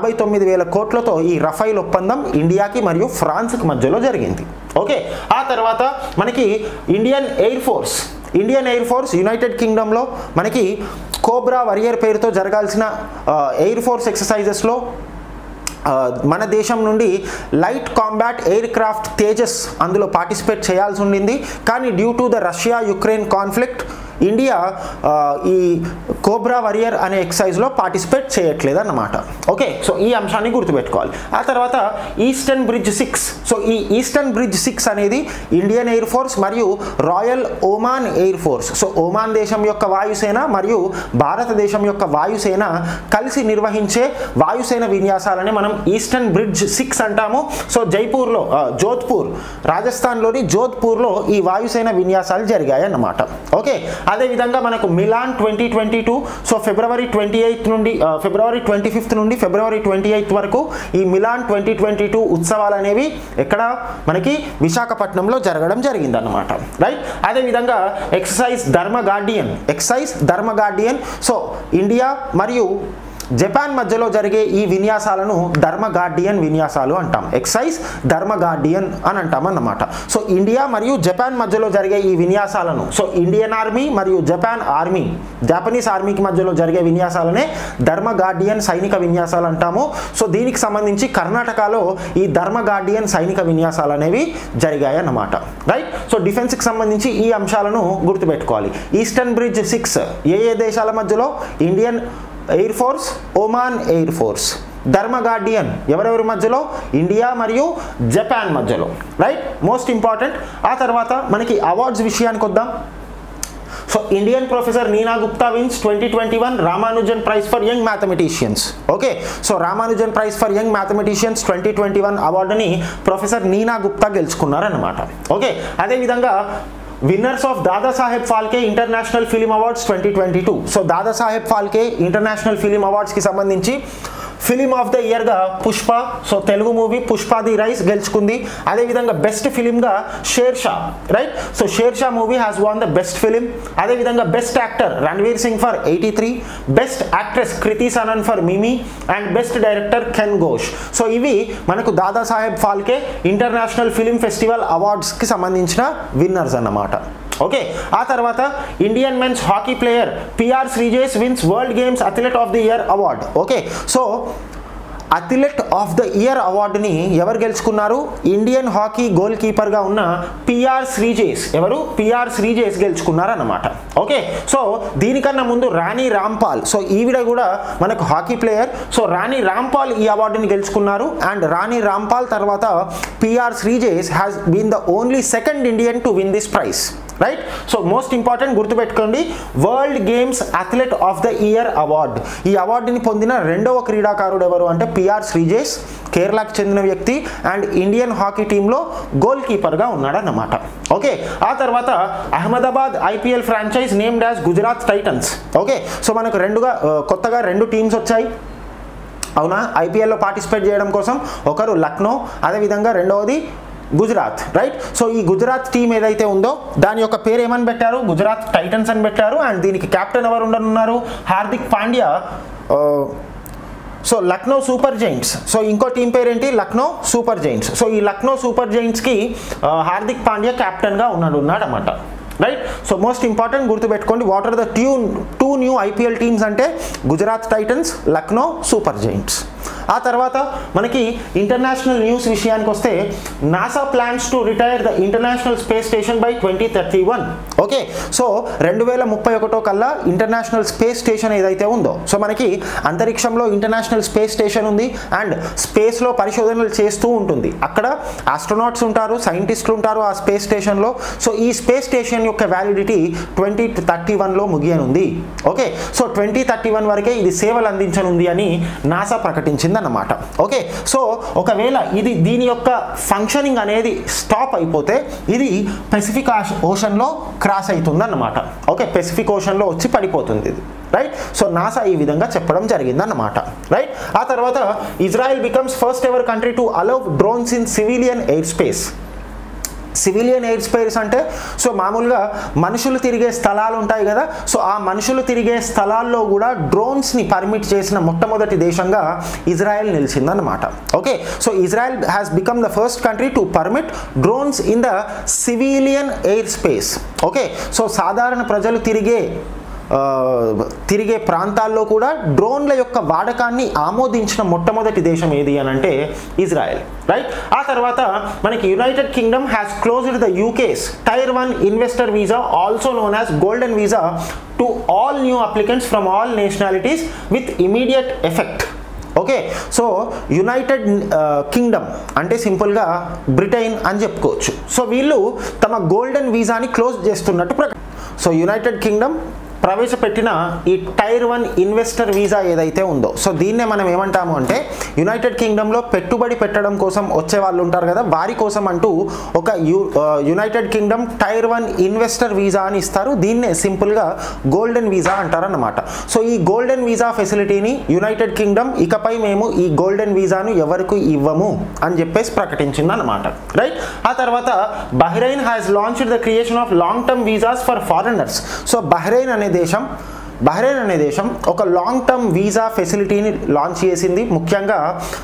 యాభై తొమ్మిది వేల కోట్లతో ఈ రఫైల్ ఒప్పందం ఇండియాకి మరియు ఫ్రాన్స్కి మధ్యలో జరిగింది ఓకే ఆ తర్వాత మనకి Indian air force Indian air force united కింగ్డమ్లో మనకి కోబ్రా వరియర్ పేరుతో జరగాల్సిన ఆ, ఎయిర్ ఫోర్స్ ఎక్సర్సైజెస్లో ఆ, మన దేశం నుండి light combat aircraft Tejas అందులో పార్టిసిపేట్ చేయాల్సి ఉండింది కానీ due to the Russia Ukraine conflict India ఆ, ఈ కోబ్రా వరియర్ అనే ఎక్సైజ్లో పార్టిసిపేట్ చేయట్లేదు అన్నమాట ఓకే సో ఈ అంశాన్ని గుర్తుపెట్టుకోవాలి ఆ తర్వాత ఈస్టర్న్ బ్రిడ్జ్ సిక్స్ సో ఈ ఈస్టర్న్ బ్రిడ్జ్ సిక్స్ అనేది ఇండియన్ ఎయిర్ ఫోర్స్ మరియు royal Oman air force so Oman దేశం యొక్క వాయుసేన మరియు భారతదేశం యొక్క వాయుసేన కలిసి నిర్వహించే వాయుసేన విన్యాసాలని మనం ఈస్టర్న్ బ్రిడ్జ్ సిక్స్ అంటాము సో జైపూర్లో ఆ, జోధ్పూర్ రాజస్థాన్లోని జోధ్పూర్లో ఈ వాయుసేన విన్యాసాలు జరిగాయి అన్నమాట ఓకే అదేవిధంగా మనకు Milan twenty twenty two so February twenty eighth నుండి ఆ, ఫిబ్రవరి ట్వంటీ ఫిఫ్త్ నుండి ఫిబ్రవరి ట్వంటీ ఎయిత్ వరకు ఈ మిలాన్ ట్వంటీ ట్వంటీ టూ ఉత్సవాలు అనేవి ఎక్కడ మనకి విశాఖపట్నంలో జరగడం జరిగింది అనమాట రైట్ అదేవిధంగా exercise Dharma guardian excise Dharma guardian so India మరియు జపాన్ మధ్యలో జరిగే ఈ విన్యాసాలను ధర్మ గార్డియన్ విన్యాసాలు అంటాం ఎక్సైజ్ ధర్మ గార్డియన్ అని అంటాం అన్నమాట సో ఇండియా మరియు జపాన్ మధ్యలో జరిగే ఈ విన్యాసాలను సో ఇండియన్ ఆర్మీ మరియు జపాన్ ఆర్మీ జపనీస్ ఆర్మీకి మధ్యలో జరిగే విన్యాసాలనే ధర్మ గార్డియన్ సైనిక విన్యాసాలు అంటాము సో దీనికి సంబంధించి కర్ణాటకలో ఈ ధర్మ గార్డియన్ సైనిక విన్యాసాలు అనేవి జరిగాయి అన్నమాట రైట్ సో డిఫెన్స్కి సంబంధించి ఈ అంశాలను గుర్తుపెట్టుకోవాలి ఈస్టర్న్ బ్రిడ్జ్ సిక్స్ ఏ ఏ దేశాల మధ్యలో Indian air force Oman air force Dharma guardian ఎవరెవరి మధ్యలో ఇండియా మరియు జపాన్ మధ్యలో రైట్ మోస్ట్ ఇంపార్టెంట్ ఆ తర్వాత మనకి అవార్డ్స్ విషయానికి వద్దాం so Indian professor Neena Gupta wins twenty twenty one Ramanujan prize for young mathematicians okay so Ramanujan prize for young mathematicians twenty twenty one అవార్డుని ప్రొఫెసర్ నీనా గుప్తా గెలుచుకున్నారన్నమాట ఓకే అదేవిధంగా winners of Dadasaheb Phalke international film awards twenty twenty two so Dadasaheb Phalke international film అవార్డ్స్కి సంబంధించి ఫిలిం ఆఫ్ ద ఇయర్గా Pushpa so Telugu movie Pushpa the rise గెలుచుకుంది అదేవిధంగా బెస్ట్ ఫిలింగా Shershaah right so Shershaah movie has won the best film అదేవిధంగా best actor Ranveer Singh for eighty three best actress Kriti Sanon for Mimi and best director Ken Ghosh so ఇవి మనకు Dadasaheb Phalke international film festival అవార్డ్స్కి సంబంధించిన విన్నర్స్ అన్నమాట ఓకే ఆ తర్వాత Indian men's hockey player P R Sreejesh wins world games athlete of the year award okay so athlete of the year అవార్డుని ఎవరు గెలుచుకున్నారు ఇండియన్ హాకీ గోల్ కీపర్గా ఉన్న పిఆర్ శ్రీజేష్ ఎవరు పిఆర్ శ్రీజేష్ గెలుచుకున్నారు అన్నమాట ఓకే సో దీనికన్నా ముందు రాణి రాంపాల్ సో ఈవిడ కూడా మనకు hockey player so Rani Rampal ఈ అవార్డుని గెలుచుకున్నారు అండ్ రాణి రాంపాల్ తర్వాత P R Sreejesh has been the only second Indian to win this prize right so most important గుర్తుపెట్టుకోండి world games athlete of the year award ఈ అవార్డుని పొందిన రెండవ క్రీడాకారుడు ఎవరు అంటే పిఆర్ శ్రీజేష్ కేరళకు చెందిన వ్యక్తి అండ్ ఇండియన్ హాకీ టీంలో గోల్ కీపర్గా ఉన్నాడన్నమాట ఓకే ఆ తర్వాత Ahmedabad IPL franchise named as Gujarat titans okay so మనకు రెండుగా ఆ, కొత్తగా రెండు టీమ్స్ వచ్చాయి అవునా ఐపీఎల్లో పార్టిసిపేట్ చేయడం కోసం ఒకరు లక్నో అదేవిధంగా రెండవది గుజరాత్ రైట్ సో ఈ గుజరాత్ టీం ఏదైతే ఉందో దాని యొక్క పేరు ఏమని పెట్టారు గుజరాత్ టైటన్స్ అని పెట్టారు అండ్ దీనికి కెప్టెన్ ఎవరు ఉండనున్నారు హార్దిక్ పాండ్యా ఆ, so Lucknow super giants so ఇంకో టీం పేరేంటి లక్నో సూపర్ జైంట్స్ సో ఈ లక్నో సూపర్ జైంట్స్కి ఆ, హార్దిక్ పాండ్యా కెప్టెన్గా ఉన్నాడు ఉన్నాడు అనమాట రైట్ సో మోస్ట్ ఇంపార్టెంట్ గుర్తుపెట్టుకోండి what are the two two new IPL teams అంటే Gujarat titans Lucknow super giants ఆ తర్వాత మనకి ఇంటర్నేషనల్ న్యూస్ విషయానికి వస్తే NASA plans to retire the international space station by twenty thirty one okay so రెండు వేల ముప్పై ఒకటో కల్లా ఇంటర్నేషనల్ స్పేస్ స్టేషన్ ఏదైతే ఉందో సో మనకి అంతరిక్షంలో ఇంటర్నేషనల్ స్పేస్ స్టేషన్ ఉంది అండ్ స్పేస్లో పరిశోధనలు చేస్తూ ఉంటుంది అక్కడ ఆస్ట్రోనాట్స్ ఉంటారు సైంటిస్టులు ఉంటారు ఆ స్పేస్ స్టేషన్లో సో ఈ స్పేస్ స్టేషన్ యొక్క వ్యాలిడిటీ ట్వంటీ థర్టీ వన్లో ముగియనుంది okay so twenty thirty one వరకే ఇది సేవలు అందించనుంది అని నాసా ప్రకటించిందన్నమాట ఓకే సో ఒకవేళ ఇది దీని యొక్క ఫంక్షనింగ్ అనేది స్టాప్ అయిపోతే ఇది పెసిఫిక్ ఓషన్లో క్రాస్ అవుతుందన్నమాట ఓకే పెసిఫిక్ ఓషన్లో వచ్చి పడిపోతుంది ఇది రైట్ సో నాసా ఈ విధంగా చెప్పడం జరిగిందన్నమాట రైట్ ఆ తర్వాత Israel becomes first ever country to allow drones in civilian air space civilian air space అంటే సో మామూలుగా మనుషులు తిరిగే స్థలాలు ఉంటాయి కదా సో ఆ మనుషులు తిరిగే స్థలాల్లో కూడా డ్రోన్స్ని పర్మిట్ చేసిన మొట్టమొదటి దేశంగా ఇజ్రాయెల్ నిలిచిందన్నమాట okay so Israel has become the first country to permit drones in the civilian air space okay so సాధారణ ప్రజలు తిరిగే ఆ, తిరిగే ప్రాంతాల్లో కూడా డ్రోన్ల యొక్క వాడకాన్ని ఆమోదించిన మొట్టమొదటి దేశం ఏది అని అంటే ఇజ్రాయెల్ రైట్ ఆ తర్వాత మనకి united kingdom has closed the UK's tier one investor visa also known as golden visa to all new applicants from all nationalities with immediate effect okay so united kingdom అంటే సింపుల్గా బ్రిటైన్ అని చెప్పుకోవచ్చు సో వీళ్ళు తమ గోల్డెన్ వీసాని క్లోజ్ చేస్తున్నట్టు ప్రకటన సో యునైటెడ్ కింగ్డమ్ ప్రవేశపెట్టిన ఈ టైర్ వన్ ఇన్వెస్టర్ వీసా ఏదైతే ఉందో సో దీన్నే మనం ఏమంటాము అంటే యునైటెడ్ కింగ్డమ్లో పెట్టుబడి పెట్టడం కోసం వచ్చే వాళ్ళు ఉంటారు కదా వారి కోసం అంటూ ఒక u united kingdom tier one investor visa అని ఇస్తారు దీన్నే సింపుల్గా గోల్డెన్ వీసా అంటారన్నమాట సో ఈ గోల్డెన్ వీసా ఫెసిలిటీని యునైటెడ్ కింగ్డమ్ ఇకపై మేము ఈ గోల్డెన్ వీసాను ఎవరికి ఇవ్వము అని చెప్పేసి ప్రకటించింది అనమాట రైట్ ఆ తర్వాత Bahrain has launched the creation of long term visas for foreigners so Bahrain అనే దేశం బహ్రెయిన్ అనే దేశం ఒక లాంగ్ టర్మ్ వీసా ఫెసిలిటీని లాంచ్ చేసింది ముఖ్యంగా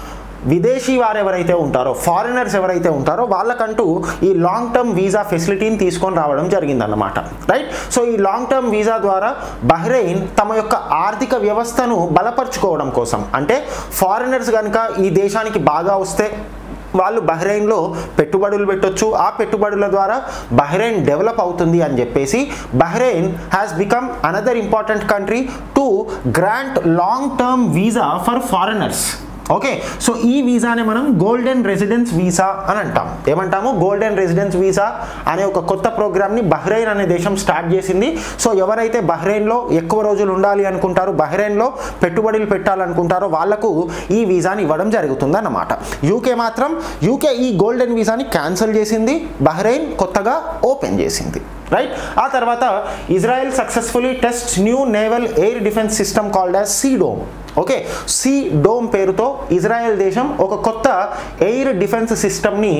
విదేశీ వారు ఎవరైతే ఉంటారో ఫారినర్స్ ఎవరైతే ఉంటారో వాళ్ళకంటూ ఈ లాంగ్ టర్మ్ వీసా ఫెసిలిటీని తీసుకొని రావడం జరిగిందన్నమాట రైట్ సో ఈ లాంగ్ టర్మ్ వీసా ద్వారా బహ్రెయిన్ తమ యొక్క ఆర్థిక వ్యవస్థను బలపరుచుకోవడం కోసం అంటే ఫారినర్స్ కనుక ఈ దేశానికి బాగా వస్తే వాళ్ళు బహ్రెయిన్లో పెట్టుబడులు పెట్టొచ్చు ఆ పెట్టుబడుల ద్వారా బహ్రెయిన్ డెవలప్ అవుతుంది అని చెప్పేసి Bahrain has become another important country to grant long term visa for foreigners okay so ఈ వీసానే మనం గోల్డెన్ రెసిడెన్స్ వీసా అని అంటాం ఏమంటాము గోల్డెన్ రెసిడెన్స్ వీసా అనే ఒక కొత్త ప్రోగ్రామ్ని బహ్రెయిన్ అనే దేశం స్టార్ట్ చేసింది సో ఎవరైతే బహ్రెయిన్లో ఎక్కువ రోజులు ఉండాలి అనుకుంటారో బహ్రెయిన్లో పెట్టుబడులు పెట్టాలనుకుంటారో వాళ్లకు ఈ వీసాని ఇవ్వడం జరుగుతుంది అన్నమాట యూకే మాత్రం యూకే ఈ గోల్డెన్ వీసాని క్యాన్సిల్ చేసింది బహ్రెయిన్ కొత్తగా ఓపెన్ చేసింది రైట్ ఆ తర్వాత Israel successfully test new naval air defence system called as sea dome okay sea dome పేరుతో ఇజ్రాయెల్ దేశం ఒక కొత్త ఎయిర్ డిఫెన్స్ సిస్టమ్ని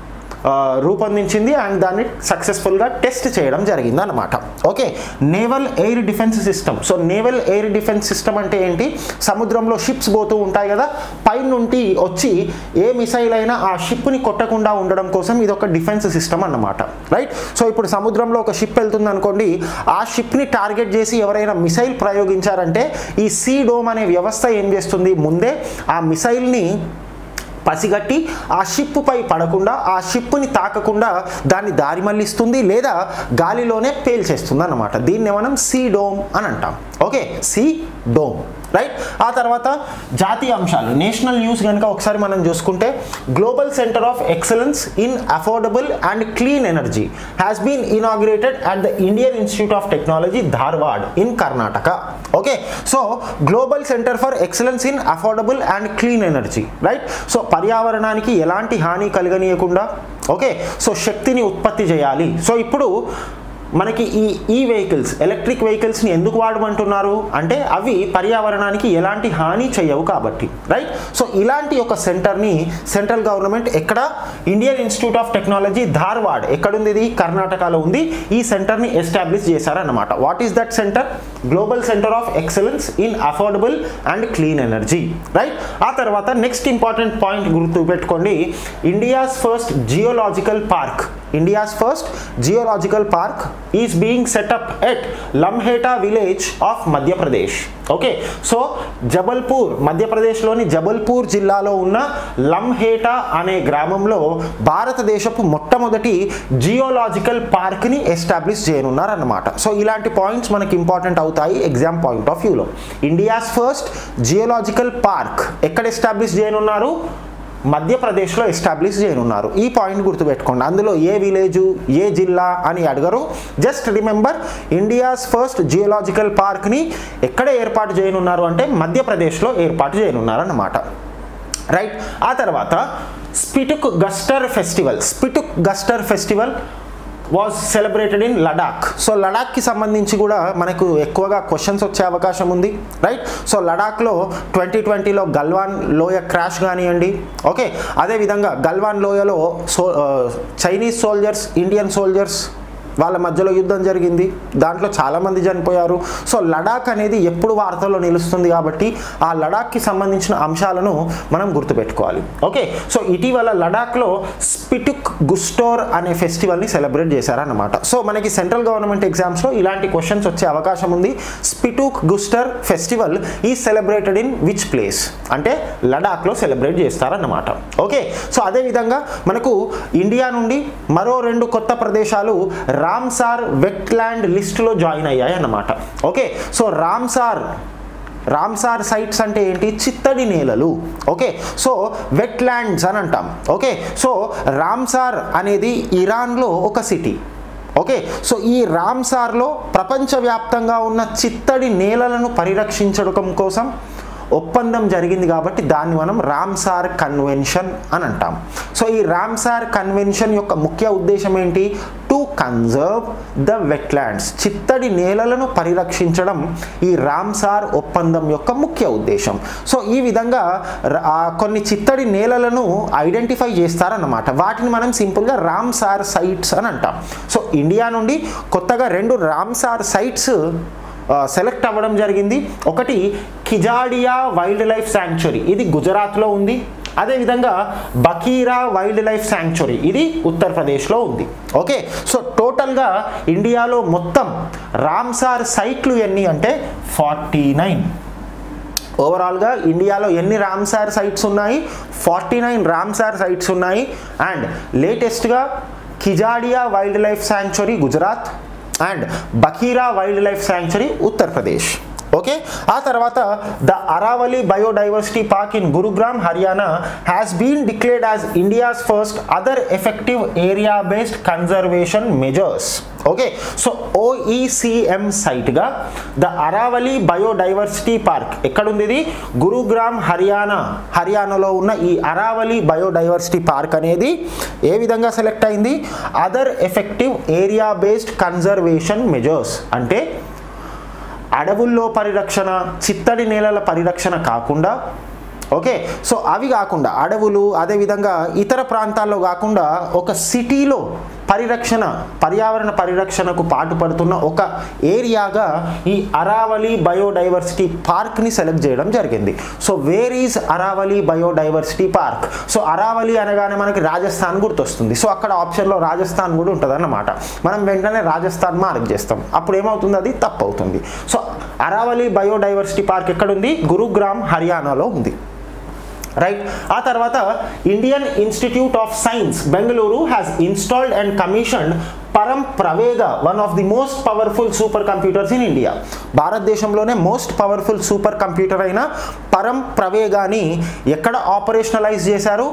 ఆ, రూపొందించింది అండ్ దాన్ని సక్సెస్ఫుల్గా టెస్ట్ చేయడం జరిగింది అనమాట okay naval air defence system so naval air defence system అంటే ఏంటి సముద్రంలో షిప్స్ పోతూ ఉంటాయి కదా పైనుండి వచ్చి ఏ మిసైల్ అయినా ఆ షిప్ని కొట్టకుండా ఉండడం కోసం ఇది ఒక డిఫెన్స్ సిస్టమ్ అన్నమాట రైట్ సో ఇప్పుడు సముద్రంలో ఒక షిప్ వెళ్తుంది అనుకోండి ఆ షిప్ని టార్గెట్ చేసి ఎవరైనా మిసైల్ ప్రయోగించారంటే ఈ సీ డోమ్ అనే వ్యవస్థ ఏం చేస్తుంది ముందే ఆ మిసైల్ని పసిగట్టి ఆ షిప్ పై పడకుండా ఆ షిప్ని తాకకుండా దాన్ని దారి మళ్ళిస్తుంది లేదా గాలిలోనే పేల్చేస్తుంది అన్నమాట దీన్ని మనం సీ డోమ్ అని అంటాం ఓకే సీ డోమ్ రైట్ ఆ తర్వాత జాతీయ అంశాలు నేషనల్ న్యూస్ కనుక ఒకసారి మనం చూసుకుంటే global centre of excellence in affordable and clean energy has been inaugurated at the Indian institute of technology Dharwad in Karnataka okay so global centre for excellence in affordable and clean energy right so పర్యావరణానికి ఎలాంటి హాని కలగనీయకుండా ఓకే సో శక్తిని ఉత్పత్తి చేయాలి సో ఇప్పుడు మనకి ఈ ఈ వెహికల్స్ ఎలక్ట్రిక్ వెహికల్స్ని ఎందుకు వాడమంటున్నారు అంటే అవి పర్యావరణానికి ఎలాంటి హాని చేయవు కాబట్టి రైట్ సో ఇలాంటి ఒక సెంటర్ని సెంట్రల్ గవర్నమెంట్ ఎక్కడ Indian institute of technology Dharwad ఎక్కడుంది ఇది కర్ణాటకలో ఉంది ఈ సెంటర్ని ఎస్టాబ్లిష్ చేశారన్నమాట what is that centre global centre of excellence in affordable and clean energy right ఆ తర్వాత నెక్స్ట్ ఇంపార్టెంట్ పాయింట్ గుర్తుపెట్టుకోండి India's first geological park India's first geological park is being setup at లంహేటా village of Madhya Pradesh okay so Jabalpur మధ్యప్రదేశ్లోని జబల్పూర్ జిల్లాలో ఉన్న లంహేటా అనే గ్రామంలో భారతదేశపు మొట్టమొదటి జియోలాజికల్ పార్క్ని ఎస్టాబ్లిష్ చేయనున్నారన్నమాట సో ఇలాంటి పాయింట్స్ మనకి ఇంపార్టెంట్ అవుతాయి ఎగ్జామ్ పాయింట్ ఆఫ్ వ్యూలో ఇండియాస్ ఫస్ట్ జియోలాజికల్ పార్క్ ఎక్కడ ఎస్టాబ్లిష్ చేయనున్నారు మధ్యప్రదేశ్లో ఎస్టాబ్లిష్ చేయనున్నారు ఈ పాయింట్ గుర్తుపెట్టుకోండి అందులో ఏ విలేజు ఏ జిల్లా అని అడగరు just remember India's first geological పార్క్ని ఎక్కడ ఏర్పాటు చేయనున్నారు అంటే మధ్యప్రదేశ్లో ఏర్పాటు చేయనున్నారు అన్నమాట రైట్ ఆ తర్వాత Spituk Gustor festival Spituk Gustor festival was celebrated in Ladakh so లడాక్కి సంబంధించి కూడా మనకు ఎక్కువగా క్వశ్చన్స్ వచ్చే అవకాశం ఉంది రైట్ సో లడాక్లో ట్వంటీ ట్వంటీలో గల్వాన్ లోయ క్రాష్ కానివ్వండి ఓకే అదేవిధంగా గల్వాన్ లోయలో so Chinese soldiers Indian soldiers వాళ్ళ మధ్యలో యుద్ధం జరిగింది దాంట్లో చాలామంది చనిపోయారు సో లడాక్ అనేది ఎప్పుడు వార్తల్లో నిలుస్తుంది కాబట్టి ఆ లడాక్కి సంబంధించిన అంశాలను మనం గుర్తుపెట్టుకోవాలి ఓకే సో ఇటీవల లడాక్లో స్పిటుక్ గుస్టోర్ అనే ఫెస్టివల్ని సెలబ్రేట్ చేశారన్నమాట సో మనకి సెంట్రల్ గవర్నమెంట్ ఎగ్జామ్స్లో ఇలాంటి క్వశ్చన్స్ వచ్చే అవకాశం ఉంది స్పిటుక్ గుస్టర్ ఫెస్టివల్ ఈ సెలబ్రేటెడ్ ఇన్ విచ్ ప్లేస్ అంటే లడాక్లో సెలబ్రేట్ చేస్తారన్నమాట ఓకే సో అదేవిధంగా మనకు ఇండియా నుండి మరో రెండు కొత్త ప్రదేశాలు రామ్సార్ వెట్లాండ్ లిస్టులో జాయిన్ అయ్యాయి అన్నమాట okay so Ramsar Ramsar sites అంటే ఏంటి చిత్తడి నేలలు ఓకే సో వెట్లాండ్స్ అని అంటాం ఓకే సో రామ్సార్ అనేది ఇరాన్లో ఒక సిటీ ఓకే సో ఈ రామ్సార్లో ప్రపంచవ్యాప్తంగా ఉన్న చిత్తడి నేలలను పరిరక్షించడం కోసం ఒప్పందం జరిగింది కాబట్టి దాన్ని మనం రామ్సార్ కన్వెన్షన్ అని అంటాం సో ఈ రామ్సార్ కన్వెన్షన్ యొక్క ముఖ్య ఉద్దేశం ఏంటి టు కన్జర్వ్ ద వెట్లాండ్స్ చిత్తడి నేలలను పరిరక్షించడం ఈ రామ్సార్ ఒప్పందం యొక్క ముఖ్య ఉద్దేశం సో ఈ విధంగా ర- ఆ కొన్ని చిత్తడి నేలలను ఐడెంటిఫై చేస్తారన్నమాట వాటిని మనం సింపుల్గా రామ్సార్ సైట్స్ అని అంటాం సో ఇండియా నుండి కొత్తగా రెండు రామ్సార్ సైట్స్ సెలెక్ట్ అవ్వడం జరిగింది ఒకటి కిజాడియా వైల్డ్ లైఫ్ శాంక్చురీ ఇది గుజరాత్లో ఉంది అదేవిధంగా బకీరా వైల్డ్ లైఫ్ శాంక్చురీ ఇది ఉత్తరప్రదేశ్లో ఉంది ఓకే సో టోటల్గా ఇండియాలో మొత్తం రామ్సార్ సైట్లు ఎన్ని అంటే ఫార్టీ నైన్ ఓవరాల్గా ఇండియాలో ఎన్ని రామ్సార్ సైట్స్ ఉన్నాయి ఫార్టీ నైన్ రామ్సార్ సైట్స్ ఉన్నాయి అండ్ లేటెస్ట్గా Khijadia wild life sanctuary Gujarat and Bakhira wild life sanctuary Uttar Pradesh okay ఆ తర్వాత the Aravali biodiversity park in Gurugram Haryana has been declared as India's first other effective area based conservation measures okay so OECM సైట్గా ద అరావలి బయోడైవర్సిటీ పార్క్ ఎక్కడుంది ఇది గురుగ్రామ్ హర్యానా హర్యానాలో ఉన్న ఈ అరావలి బయోడైవర్సిటీ పార్క్ అనేది ఏ విధంగా సెలెక్ట్ అయింది other effective area based conservation measures అంటే అడవుల్లో పరిరక్షణ చిత్తడి నేలల పరిరక్షణ కాకుండా ఓకే సో అవి కాకుండా అడవులు అదేవిధంగా ఇతర ప్రాంతాల్లో కాకుండా ఒక సిటీలో పరిరక్షణ పర్యావరణ పరిరక్షణకు పాటుపడుతున్న ఒక ఏరియాగా ఈ అరావలి బయోడైవర్సిటీ పార్క్ని సెలెక్ట్ చేయడం జరిగింది so where is Aravali biodiversity park so Aravali అనగానే మనకి రాజస్థాన్ గుర్తొస్తుంది సో అక్కడ ఆప్షన్లో రాజస్థాన్ కూడా ఉంటుంది అన్నమాట మనం వెంటనే రాజస్థాన్ మార్క్ చేస్తాం అప్పుడు ఏమవుతుంది అది తప్పు అవుతుంది సో అరావలి బయోడైవర్సిటీ పార్క్ ఎక్కడుంది గురుగ్రామ్ హర్యానాలో ఉంది రైట్ ఆ తర్వాత Indian institute of science Bengaluru has installed and commissioned Param Pravega one of the most powerful super computers in India భారతదేశంలోనే మోస్ట్ పవర్ఫుల్ సూపర్ కంప్యూటర్ అయిన పరం ప్రవేగాని ఎక్కడ ఆపరేషనలైజ్ చేశారు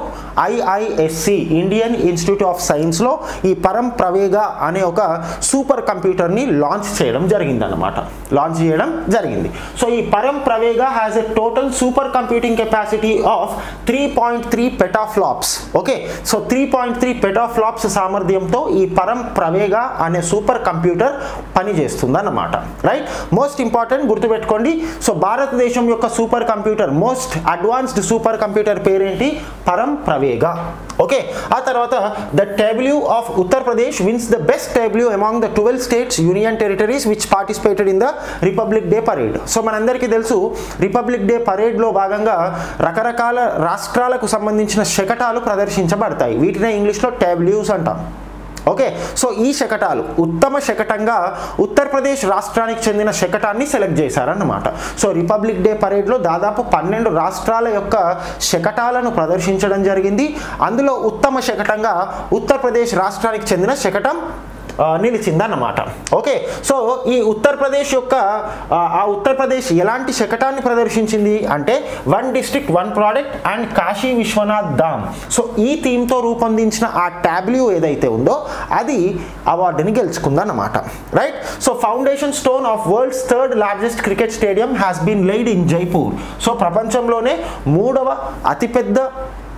ఐఐఎస్సి ఇండియన్ ఇన్స్టిట్యూట్ ఆఫ్ సైన్స్లో ఈ పరం ప్రవేగ అనే ఒక సూపర్ కంప్యూటర్ని లాంచ్ చేయడం జరిగిందన్నమాట లాంచ్ చేయడం జరిగింది సో ఈ Param Pravega has a total super computing capacity of three point three petaflops okay so three point three petaflops సామర్థ్యంతో ఈ పరం ప్రవేగ అనే సూపర్ కంప్యూటర్ పనిచేస్తుందన్నమాట రైట్ మోస్ట్ ఇంపార్టెంట్ గుర్తుపెట్టుకోండి సో భారతదేశం యొక్క super computer most advanced super computer పేరేంటి పరం ప్రవేగ ఓకే ఆ తర్వాత the tableau of Uttar Pradesh wins the best tableau among the twelve states union territories which participated in the republic day parade so మనందరికీ తెలుసు రిపబ్లిక్ డే పరేడ్లో భాగంగా రకరకాల రాష్ట్రాలకు సంబంధించిన శకటాలు ప్రదర్శించబడతాయి వీటినే ఇంగ్లీష్లో టేబ్ల్యూస్ అంటాం ఓకే సో ఈ శకటాలు ఉత్తమ శకటంగా ఉత్తరప్రదేశ్ రాష్ట్రానికి చెందిన శకటాన్ని సెలెక్ట్ చేశారన్నమాట సో రిపబ్లిక్ డే పరేడ్లో దాదాపు పన్నెండు రాష్ట్రాల యొక్క శకటాలను ప్రదర్శించడం జరిగింది అందులో ఉత్తమ శకటంగా ఉత్తరప్రదేశ్ రాష్ట్రానికి చెందిన శకటం ఆ, నిలిచిందన్నమాట ఓకే సో ఈ ఉత్తరప్రదేశ్ యొక్క ఆ, ఆ ఉత్తరప్రదేశ్ ఎలాంటి శకటాన్ని ప్రదర్శించింది అంటే one district one product and Kashi Vishwanath Dham so ఈ థీమ్తో రూపొందించిన ఆ ట్యాబ్ల్యూ ఏదైతే ఉందో అది అవార్డుని గెలుచుకుందన్నమాట right so foundation stone of world's third largest cricket stadium has been laid in Jaipur so ప్రపంచంలోనే మూడవ అతిపెద్ద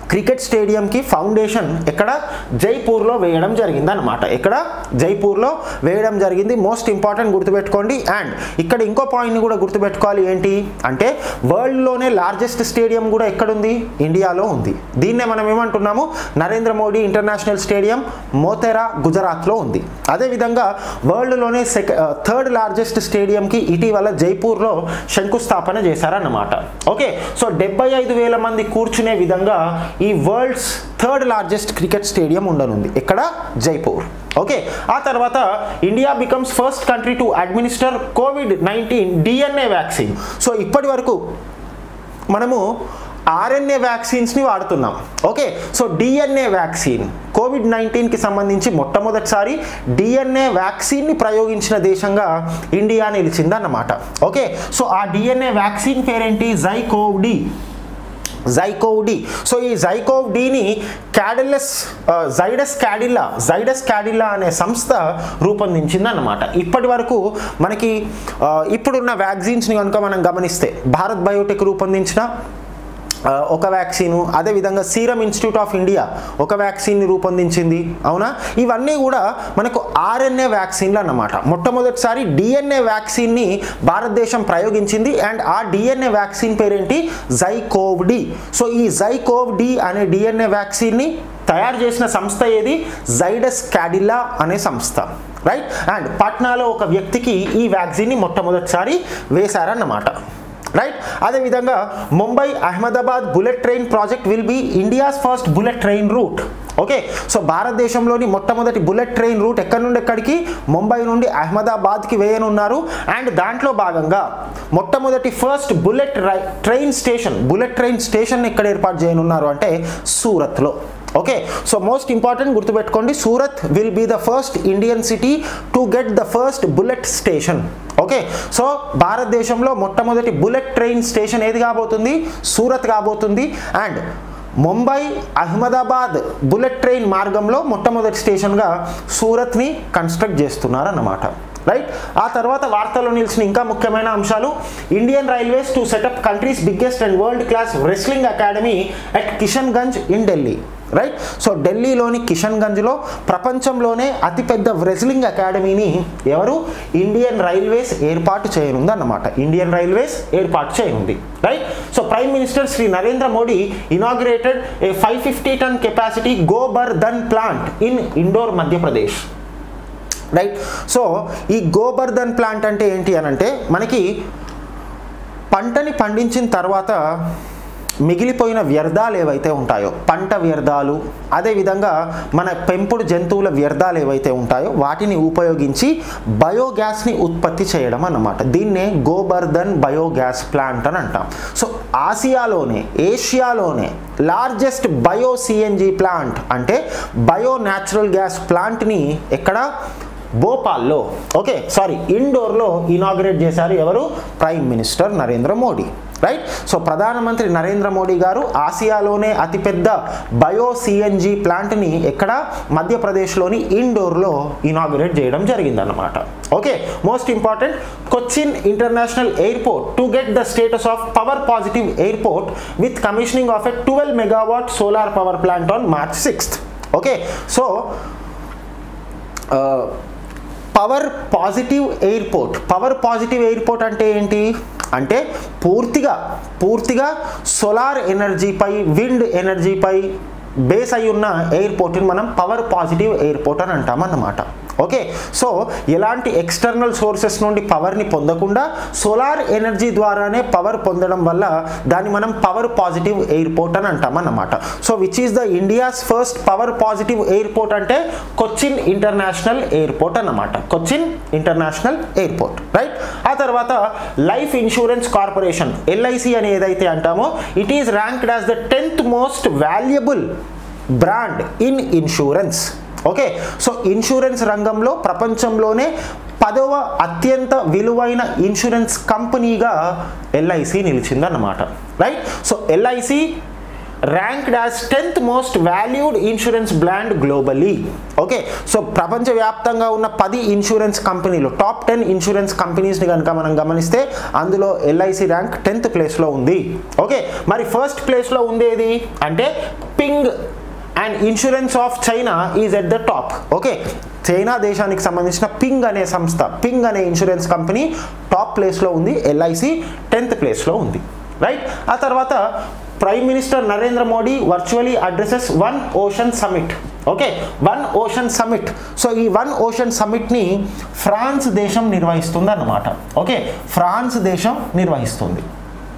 క్రికెట్ స్టేడియంకి ఫౌండేషన్ ఎక్కడ జైపూర్లో వేయడం జరిగింది అనమాట ఎక్కడ జైపూర్లో వేయడం జరిగింది మోస్ట్ ఇంపార్టెంట్ గుర్తుపెట్టుకోండి అండ్ ఇక్కడ ఇంకో పాయింట్ని కూడా గుర్తుపెట్టుకోవాలి ఏంటి అంటే వరల్డ్లోనే లార్జెస్ట్ స్టేడియం కూడా ఎక్కడుంది ఇండియాలో ఉంది దీన్నే మనం ఏమంటున్నాము నరేంద్ర మోడీ ఇంటర్నేషనల్ స్టేడియం మోతెరా గుజరాత్లో ఉంది అదేవిధంగా వరల్డ్లోనే సెక థర్డ్ లార్జెస్ట్ స్టేడియంకి ఇటీవల జైపూర్లో శంకుస్థాపన చేశారన్నమాట ఓకే సో డెబ్బై ఐదు వేల మంది కూర్చునే విధంగా ఈ world's third largest cricket stadium ఉండనుంది ఎక్కడ జైపూర్ ఓకే ఆ తర్వాత India becomes first country to administer COVID nineteen DNA vaccine so ఇప్పటి వరకు మనము ఆర్ఎన్ఏ వ్యాక్సిన్స్ని వాడుతున్నాం okay so DNA vaccine COVID నైన్టీన్కి సంబంధించి మొట్టమొదటిసారి డిఎన్ఏ వ్యాక్సిన్ని ప్రయోగించిన దేశంగా ఇండియా నిలిచిందన్నమాట ఓకే సో ఆ డిఎన్ఏ వ్యాక్సిన్ పేరేంటి ZyCoV D ZyCoV D so ఈ జైకోవ్ డిని క్యాడిల్లస్ జైడస్ క్యాడిల్లా జైడస్ క్యాడిల్లా అనే సంస్థ రూపొందించింది అన్నమాట ఇప్పటి వరకు మనకి ఆ, ఇప్పుడున్న వ్యాక్సిన్స్ని కనుక మనం గమనిస్తే భారత్ బయోటెక్ రూపొందించిన ఆ, ఒక వ్యాక్సిన్ అదేవిధంగా సీరం ఇన్స్టిట్యూట్ ఆఫ్ ఇండియా ఒక వ్యాక్సిన్ని రూపొందించింది అవునా ఇవన్నీ కూడా మనకు ఆర్ఎన్ఏ వ్యాక్సిన్లు అన్నమాట మొట్టమొదటిసారి డిఎన్ఏ వ్యాక్సిన్ని భారతదేశం ప్రయోగించింది అండ్ ఆ డిఎన్ఏ వ్యాక్సిన్ పేరేంటి జైకోవ్ డి సో ఈ జైకోవ్ డి అనే డిఎన్ఏ వ్యాక్సిన్ని తయారు చేసిన సంస్థ ఏది జైడస్ క్యాడిల్లా అనే సంస్థ రైట్ అండ్ పాట్నాలో ఒక వ్యక్తికి ఈ వ్యాక్సిన్ని మొట్టమొదటిసారి వేశారన్నమాట రైట్ అదేవిధంగా Mumbai Ahmedabad bullet train project will be India's first bullet train route okay so భారతదేశంలోని మొట్టమొదటి బుల్లెట్ ట్రైన్ రూట్ ఎక్కడి నుండి ఎక్కడికి ముంబై నుండి అహ్మదాబాద్కి వేయనున్నారు అండ్ దాంట్లో భాగంగా మొట్టమొదటి ఫస్ట్ బుల్లెట్ రై train station bullet train station ఎక్కడ ఏర్పాటు చేయనున్నారు అంటే సూరత్లో ఓకే సో మోస్ట్ ఇంపార్టెంట్ గుర్తుపెట్టుకోండి Surat will be the first Indian city to get the first bullet station okay so భారతదేశంలో మొట్టమొదటి బుల్లెట్ ట్రైన్ స్టేషన్ ఏది కాబోతుంది సూరత్ కాబోతుంది and Mumbai Ahmedabad bullet train మార్గంలో మొట్టమొదటి స్టేషన్గా సూరత్ని కన్స్ట్రక్ట్ చేస్తున్నారన్నమాట రైట్ ఆ తర్వాత వార్తల్లో నిలిచిన ఇంకా ముఖ్యమైన అంశాలు Indian railways to set up country's biggest and world class wrestling academy at Kishan Ganj in Delhi right so ఢిల్లీలోని కిషన్ గంజ్లో ప్రపంచంలోనే అతిపెద్ద రెస్లింగ్ అకాడమీని ఎవరు ఇండియన్ రైల్వేస్ ఏర్పాటు చేయనుంది అన్నమాట ఇండియన్ రైల్వేస్ ఏర్పాటు చేయనుంది right so prime minister Shri Narendra Modi inaugurated a five fifty ton capacity Gobardhan plant in Indore Madhya Pradesh right so ఈ గోబర్ధన్ ప్లాంట్ అంటే ఏంటి అని అంటే మనకి పంటని పండించిన తర్వాత మిగిలిపోయిన వ్యర్థాలు ఏవైతే ఉంటాయో పంట వ్యర్థాలు అదేవిధంగా మన పెంపుడు జంతువుల వ్యర్థాలు ఏవైతే ఉంటాయో వాటిని ఉపయోగించి బయోగ్యాస్ని ఉత్పత్తి చేయడం అన్నమాట దీన్నే గోబర్ధన్ బయోగ్యాస్ ప్లాంట్ అని అంటాం సో ఆసియాలోనే ఏషియాలోనే లార్జెస్ట్ బయో సిఎన్జి ప్లాంట్ అంటే బయో న్యాచురల్ గ్యాస్ ప్లాంట్ని ఎక్కడ భోపాల్లో ఓకే సారీ ఇండోర్లో ఇనాగ్రేట్ చేశారు ఎవరు prime minister Narendra Modi right so ప్రధానమంత్రి నరేంద్ర మోడీ గారు ఆసియాలోనే అతిపెద్ద బయో సిఎన్జి ప్లాంట్ని ఎక్కడ మధ్యప్రదేశ్లోని ఇండోర్లో ఇనాగ్రేట్ చేయడం జరిగిందన్నమాట okay most important Cochin international airport to get the status of power positive airport with commissioning of a twelve megawatt solar power plant on March sixth okay so power positive airport power positive airport అంటే ఏంటి అంటే పూర్తిగా పూర్తిగా సోలార్ ఎనర్జీపై విండ్ ఎనర్జీపై బేస్ అయి ఉన్న ఎయిర్పోర్ట్ని మనం పవర్ పాజిటివ్ ఎయిర్పోర్ట్ అని అంటాం అన్నమాట ఓకే సో ఎలాంటి ఎక్స్టర్నల్ సోర్సెస్ నుండి పవర్ని పొందకుండా సోలార్ ఎనర్జీ ద్వారానే పవర్ పొందడం వల్ల దాన్ని మనం పవర్ పాజిటివ్ ఎయిర్పోర్ట్ అని అంటాం అన్నమాట so which is the India's first power positive airport అంటే కొచ్చిన్ ఇంటర్నేషనల్ ఎయిర్పోర్ట్ అన్నమాట కొచ్చిన్ ఇంటర్నేషనల్ ఎయిర్పోర్ట్ రైట్ ఆ తర్వాత లైఫ్ ఇన్సూరెన్స్ కార్పొరేషన్ ఎల్ఐసి అని ఏదైతే అంటామో it is ranked as the tenth most valuable brand in insurance okay so insurance రంగంలో ప్రపంచంలోనే పదవ అత్యంత విలువైన ఇన్సూరెన్స్ కంపెనీగా ఎల్ఐసి నిలిచిందన్నమాట right so LIC ranked as tenth most valued insurance brand globally okay so ప్రపంచవ్యాప్తంగా ఉన్న పది ఇన్సూరెన్స్ కంపెనీలు టాప్ టెన్ ఇన్సూరెన్స్ కంపెనీస్ని కనుక మనం గమనిస్తే అందులో ఎల్ఐసి ర్యాంక్ టెన్త్ ప్లేస్లో ఉంది ఓకే మరి ఫస్ట్ ప్లేస్లో ఉండేది అంటే Ping and insurance of China is at the top okay China దేశానికి సంబంధించిన పింగ్ అనే సంస్థ పింగ్ అనే ఇన్సూరెన్స్ కంపెనీ టాప్ ప్లేస్లో ఉంది ఎల్ఐసి టెన్త్ ప్లేస్లో ఉంది రైట్ ఆ తర్వాత prime minister Narendra Modi virtually addresses one ocean summit okay one ocean summit so ఈ వన్ ఓషన్ సమిట్ని ఫ్రాన్స్ దేశం నిర్వహిస్తుంది అన్నమాట ఓకే ఫ్రాన్స్ దేశం నిర్వహిస్తుంది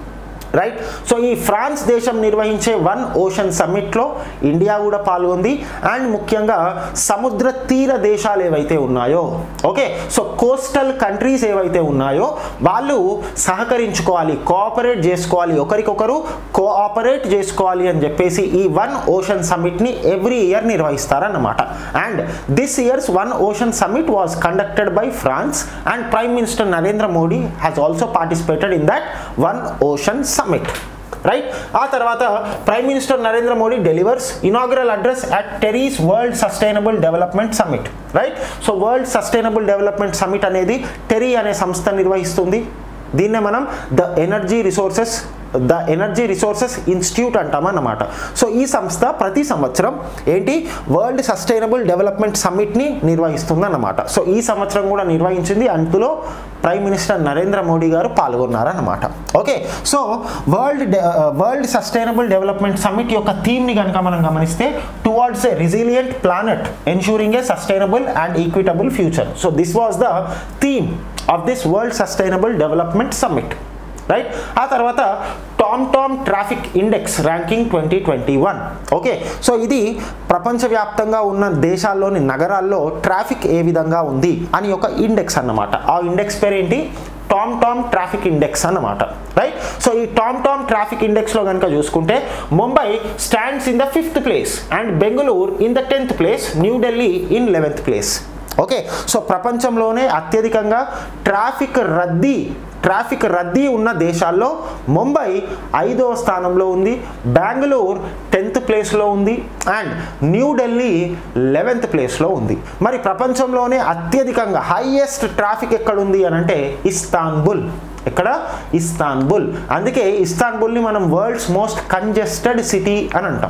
రైట్ సో ఈ ఫ్రాన్స్ దేశం నిర్వహించే వన్ ఓషన్ సమ్మిట్లో ఇండియా కూడా పాల్గొంది అండ్ ముఖ్యంగా సముద్ర తీర దేశాలు ఏవైతే ఉన్నాయో ఓకే సో కోస్టల్ కంట్రీస్ ఏవైతే ఉన్నాయో వాళ్ళు సహకరించుకోవాలి కోఆపరేట్ చేసుకోవాలి ఒకరికొకరు కోఆపరేట్ చేసుకోవాలి అని చెప్పేసి ఈ వన్ ఓషన్ సమ్మిట్ని ఎవ్రీ ఇయర్ నిర్వహిస్తారన్నమాట and this year's one ocean summit was conducted by France and prime minister Narendra Modi has also participated in that one ocean summit right ఆ తర్వాత prime minister Narendra Modi delivers inaugural address at TERI's world sustainable development summit right so world sustainable development summit అనేది టెరీ అనే సంస్థ నిర్వహిస్తుంది దీన్నే మనం the energy resources the energy resources institute అంటామన్నమాట so ఈ సంస్థ ప్రతి సంవత్సరం ఏంటి వరల్డ్ సస్టైనబుల్ డెవలప్మెంట్ సమ్మిట్ని నిర్వహిస్తుందన్నమాట సో ఈ సంవత్సరం కూడా నిర్వహించింది అందులో ప్రైమ్ మినిస్టర్ నరేంద్ర మోడీ గారు పాల్గొన్నారన్నమాట okay so world world sustainable development summit యొక్క థీమ్ని కనుక మనం గమనిస్తే towards a resilient planet ensuring a sustainable and equitable future so this was the theme of this world sustainable development summit right ఆ తర్వాత TomTom traffic index ranking twenty twenty one okay so ఇది ప్రపంచవ్యాప్తంగా ఉన్న దేశాల్లోని నగరాల్లో ట్రాఫిక్ ఏ విధంగా ఉంది అని ఒక ఇండెక్స్ అన్నమాట ఆ ఇండెక్స్ పేరు ఏంటి టామ్ టామ్ ట్రాఫిక్ ఇండెక్స్ అన్నమాట రైట్ సో ఈ టామ్ టామ్ ట్రాఫిక్ ఇండెక్స్లో కనుక చూసుకుంటే Mumbai stands in the fifth place and Bengaluru in the tenth place New Delhi in eleventh place okay so ప్రపంచంలోనే అత్యధికంగా ట్రాఫిక్ రద్దీ ట్రాఫిక్ రద్దీ ఉన్న దేశాల్లో ముంబై ఐదవ స్థానంలో ఉంది బెంగళూరు టెన్త్ ప్లేస్లో ఉంది అండ్ న్యూఢిల్లీ లెవెన్త్ ప్లేస్లో ఉంది మరి ప్రపంచంలోనే అత్యధికంగా హైయెస్ట్ ట్రాఫిక్ ఎక్కడుంది అని అంటే ఇస్తాన్బుల్ ఎక్కడ ఇస్తాన్బుల్ అందుకే ఇస్తాన్బుల్ని మనం వరల్డ్స్ మోస్ట్ కంజెస్టెడ్ సిటీ అని అంటాం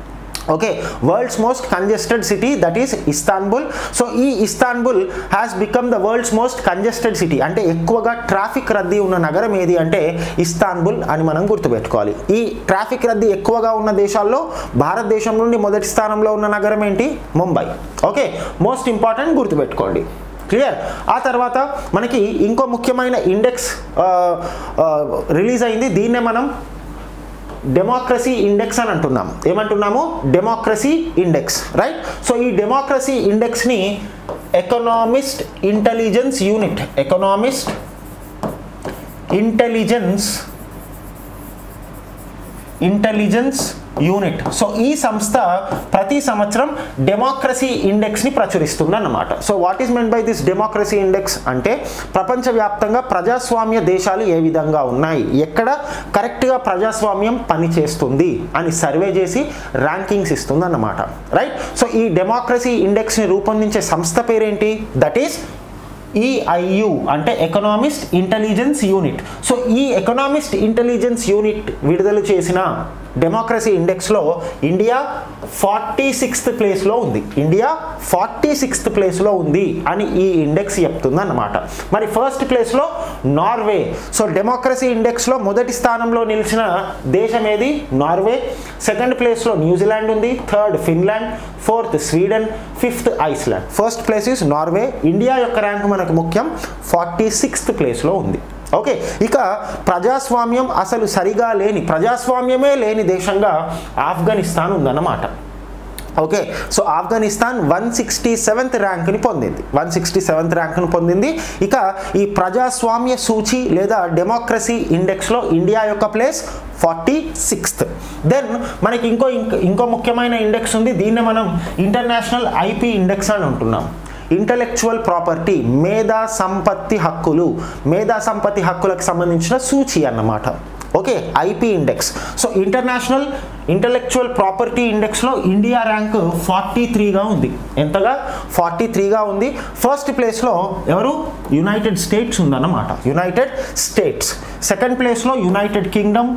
okay world's most congested city that is Istanbul so ఈ Istanbul has become the world's most congested city అంటే ఎక్కువగా ట్రాఫిక్ రద్దీ ఉన్న నగరం ఏది అంటే ఇస్తాన్బుల్ అని మనం గుర్తుపెట్టుకోవాలి ఈ ట్రాఫిక్ రద్దీ ఎక్కువగా ఉన్న దేశాల్లో భారతదేశం నుండి మొదటి స్థానంలో ఉన్న నగరం ఏంటి ముంబై ఓకే మోస్ట్ ఇంపార్టెంట్ గుర్తుపెట్టుకోండి క్లియర్ ఆ తర్వాత మనకి ఇంకో ముఖ్యమైన ఇండెక్స్ రిలీజ్ అయింది దీన్నే మనం డెమోక్రసీ ఇండెక్స్ అని అంటున్నాం ఏమంటున్నాము డెమోక్రసీ ఇండెక్స్ రైట్ సో ఈ డెమోక్రసీ ఇండెక్స్ని economist intelligence unit economist intelligence intelligence unit so ఈ సంస్థ ప్రతి సంవత్సరం డెమోక్రసీ ఇండెక్స్ని ప్రచురిస్తుంది అన్నమాట so what is meant by this democracy index అంటే ప్రపంచవ్యాప్తంగా ప్రజాస్వామ్య దేశాలు ఏ విధంగా ఉన్నాయి ఎక్కడ కరెక్ట్గా ప్రజాస్వామ్యం పనిచేస్తుంది అని సర్వే చేసి ర్యాంకింగ్స్ ఇస్తుంది అన్నమాట రైట్ సో ఈ డెమోక్రసీ ఇండెక్స్ని రూపొందించే సంస్థ పేరేంటి దట్ ఈస్ ఈఐయు అంటే ఎకనామిస్ట్ ఇంటెలిజెన్స్ యూనిట్ సో ఈ ఎకనామిస్ట్ ఇంటెలిజెన్స్ యూనిట్ విడుదల చేసిన డెమోక్రసీ ఇండెక్స్లో ఇండియా ఫార్టీ సిక్స్త్ ప్లేస్లో ఉంది ఇండియా ఫార్టీ సిక్స్త్ ప్లేస్లో ఉంది అని ఈ ఇండెక్స్ చెప్తుంది అన్నమాట మరి ఫస్ట్ ప్లేస్లో నార్వే సో డెమోక్రసీ ఇండెక్స్లో మొదటి స్థానంలో నిలిచిన దేశం ఏది నార్వే సెకండ్ ప్లేస్లో న్యూజిలాండ్ ఉంది third Finland fourth Sweden fifth Iceland first place is Norway India యొక్క ర్యాంక్ మనకు ముఖ్యం ఫార్టీ సిక్స్త్ ప్లేస్లో ఉంది ఓకే ఇక ప్రజాస్వామ్యం అసలు సరిగా లేని ప్రజాస్వామ్యమే లేని దేశంగా ఆఫ్ఘనిస్తాన్ ఉందన్నమాట okay so Afghanistan one sixty seventh ర్యాంక్ని పొందింది వన్ సిక్స్టీ సెవెంత్ ర్యాంక్ను పొందింది ఇక ఈ ప్రజాస్వామ్య సూచి లేదా డెమోక్రసీ ఇండెక్స్లో ఇండియా యొక్క ప్లేస్ ఫార్టీ సిక్స్త్ దెన్ మనకి ఇంకో ఇంకో ముఖ్యమైన ఇండెక్స్ ఉంది దీన్ని మనం ఇంటర్నేషనల్ ఐపీ ఇండెక్స్ అని అంటున్నాం ఇంటలెక్చువల్ ప్రాపర్టీ మేధా సంపత్తి హక్కులు మేధా సంపత్తి హక్కులకు సంబంధించిన సూచి అన్నమాట okay IP index so international intellectual property ఇండెక్స్లో ఇండియా ర్యాంక్ ఫార్టీ త్రీగా ఉంది ఎంతగా ఫార్టీ త్రీగా ఉంది ఫస్ట్ ప్లేస్లో ఎవరు యునైటెడ్ స్టేట్స్ ఉందన్నమాట యునైటెడ్ స్టేట్స్ సెకండ్ ప్లేస్లో United Kingdom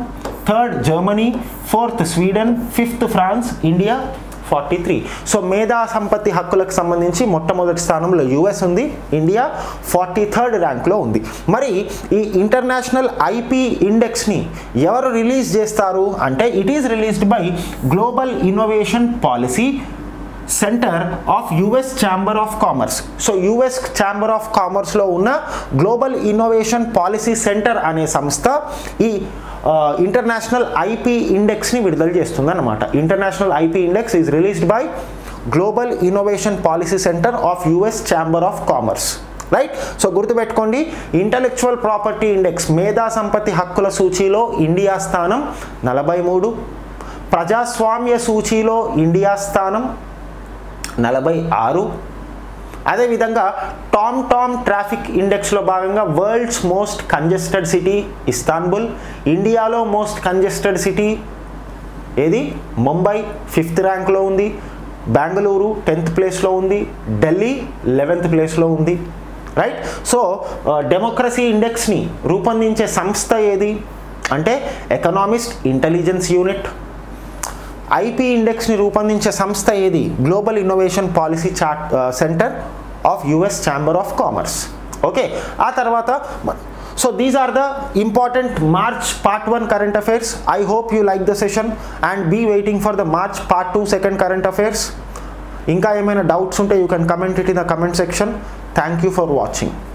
third Germany fourth Sweden fifth France India forty three so మేధా సంపత్తి హక్కులకు సంబంధించి మొట్టమొదటి స్థానంలో యుఎస్ ఉంది ఇండియా ఫార్టీ థర్డ్ ర్యాంక్లో ఉంది మరి ఈ ఇంటర్నేషనల్ ఐపీ ఇండెక్స్ని ఎవరు రిలీజ్ చేస్తారు అంటే it is released by global innovation policy center of US chamber of commerce so US chamber of కామర్స్లో ఉన్న గ్లోబల్ ఇన్నోవేషన్ పాలసీ సెంటర్ అనే సంస్థ ఈ ఇంటర్నేషనల్ ఐపీ ఇండెక్స్ని విడుదల చేస్తుంది అనమాట international IP index is released by global innovation policy center of US chamber of commerce right so గుర్తుపెట్టుకోండి ఇంటలెక్చువల్ ప్రాపర్టీ ఇండెక్స్ మేధా సంపత్తి హక్కుల సూచీలో ఇండియా స్థానం నలభై మూడు ప్రజాస్వామ్య సూచీలో ఇండియా స్థానం నలభై ఆరు అదేవిధంగా టామ్ టామ్ ట్రాఫిక్ ఇండెక్స్లో భాగంగా world's most congested city Istanbul ఇండియాలో మోస్ట్ కంజెస్టెడ్ సిటీ ఏది ముంబై ఫిఫ్త్ ర్యాంక్లో ఉంది బెంగళూరు టెన్త్ ప్లేస్లో ఉంది ఢిల్లీ లెవెన్త్ ప్లేస్లో ఉంది రైట్ సో డెమోక్రసీ ఇండెక్స్ని రూపొందించే సంస్థ ఏది అంటే ఎకనామిస్ట్ ఇంటెలిజెన్స్ యూనిట్ ఐపీ ఇండెక్స్ని రూపొందించే సంస్థ ఏది global innovation policy chart center of US chamber of commerce okay ఆ తర్వాత so these are the important March part one current affairs I hope you like the session and be waiting for the March part two second current affairs ఇంకా ఏమైనా డౌట్స్ ఉంటే you can comment it in the comment section thank you for watching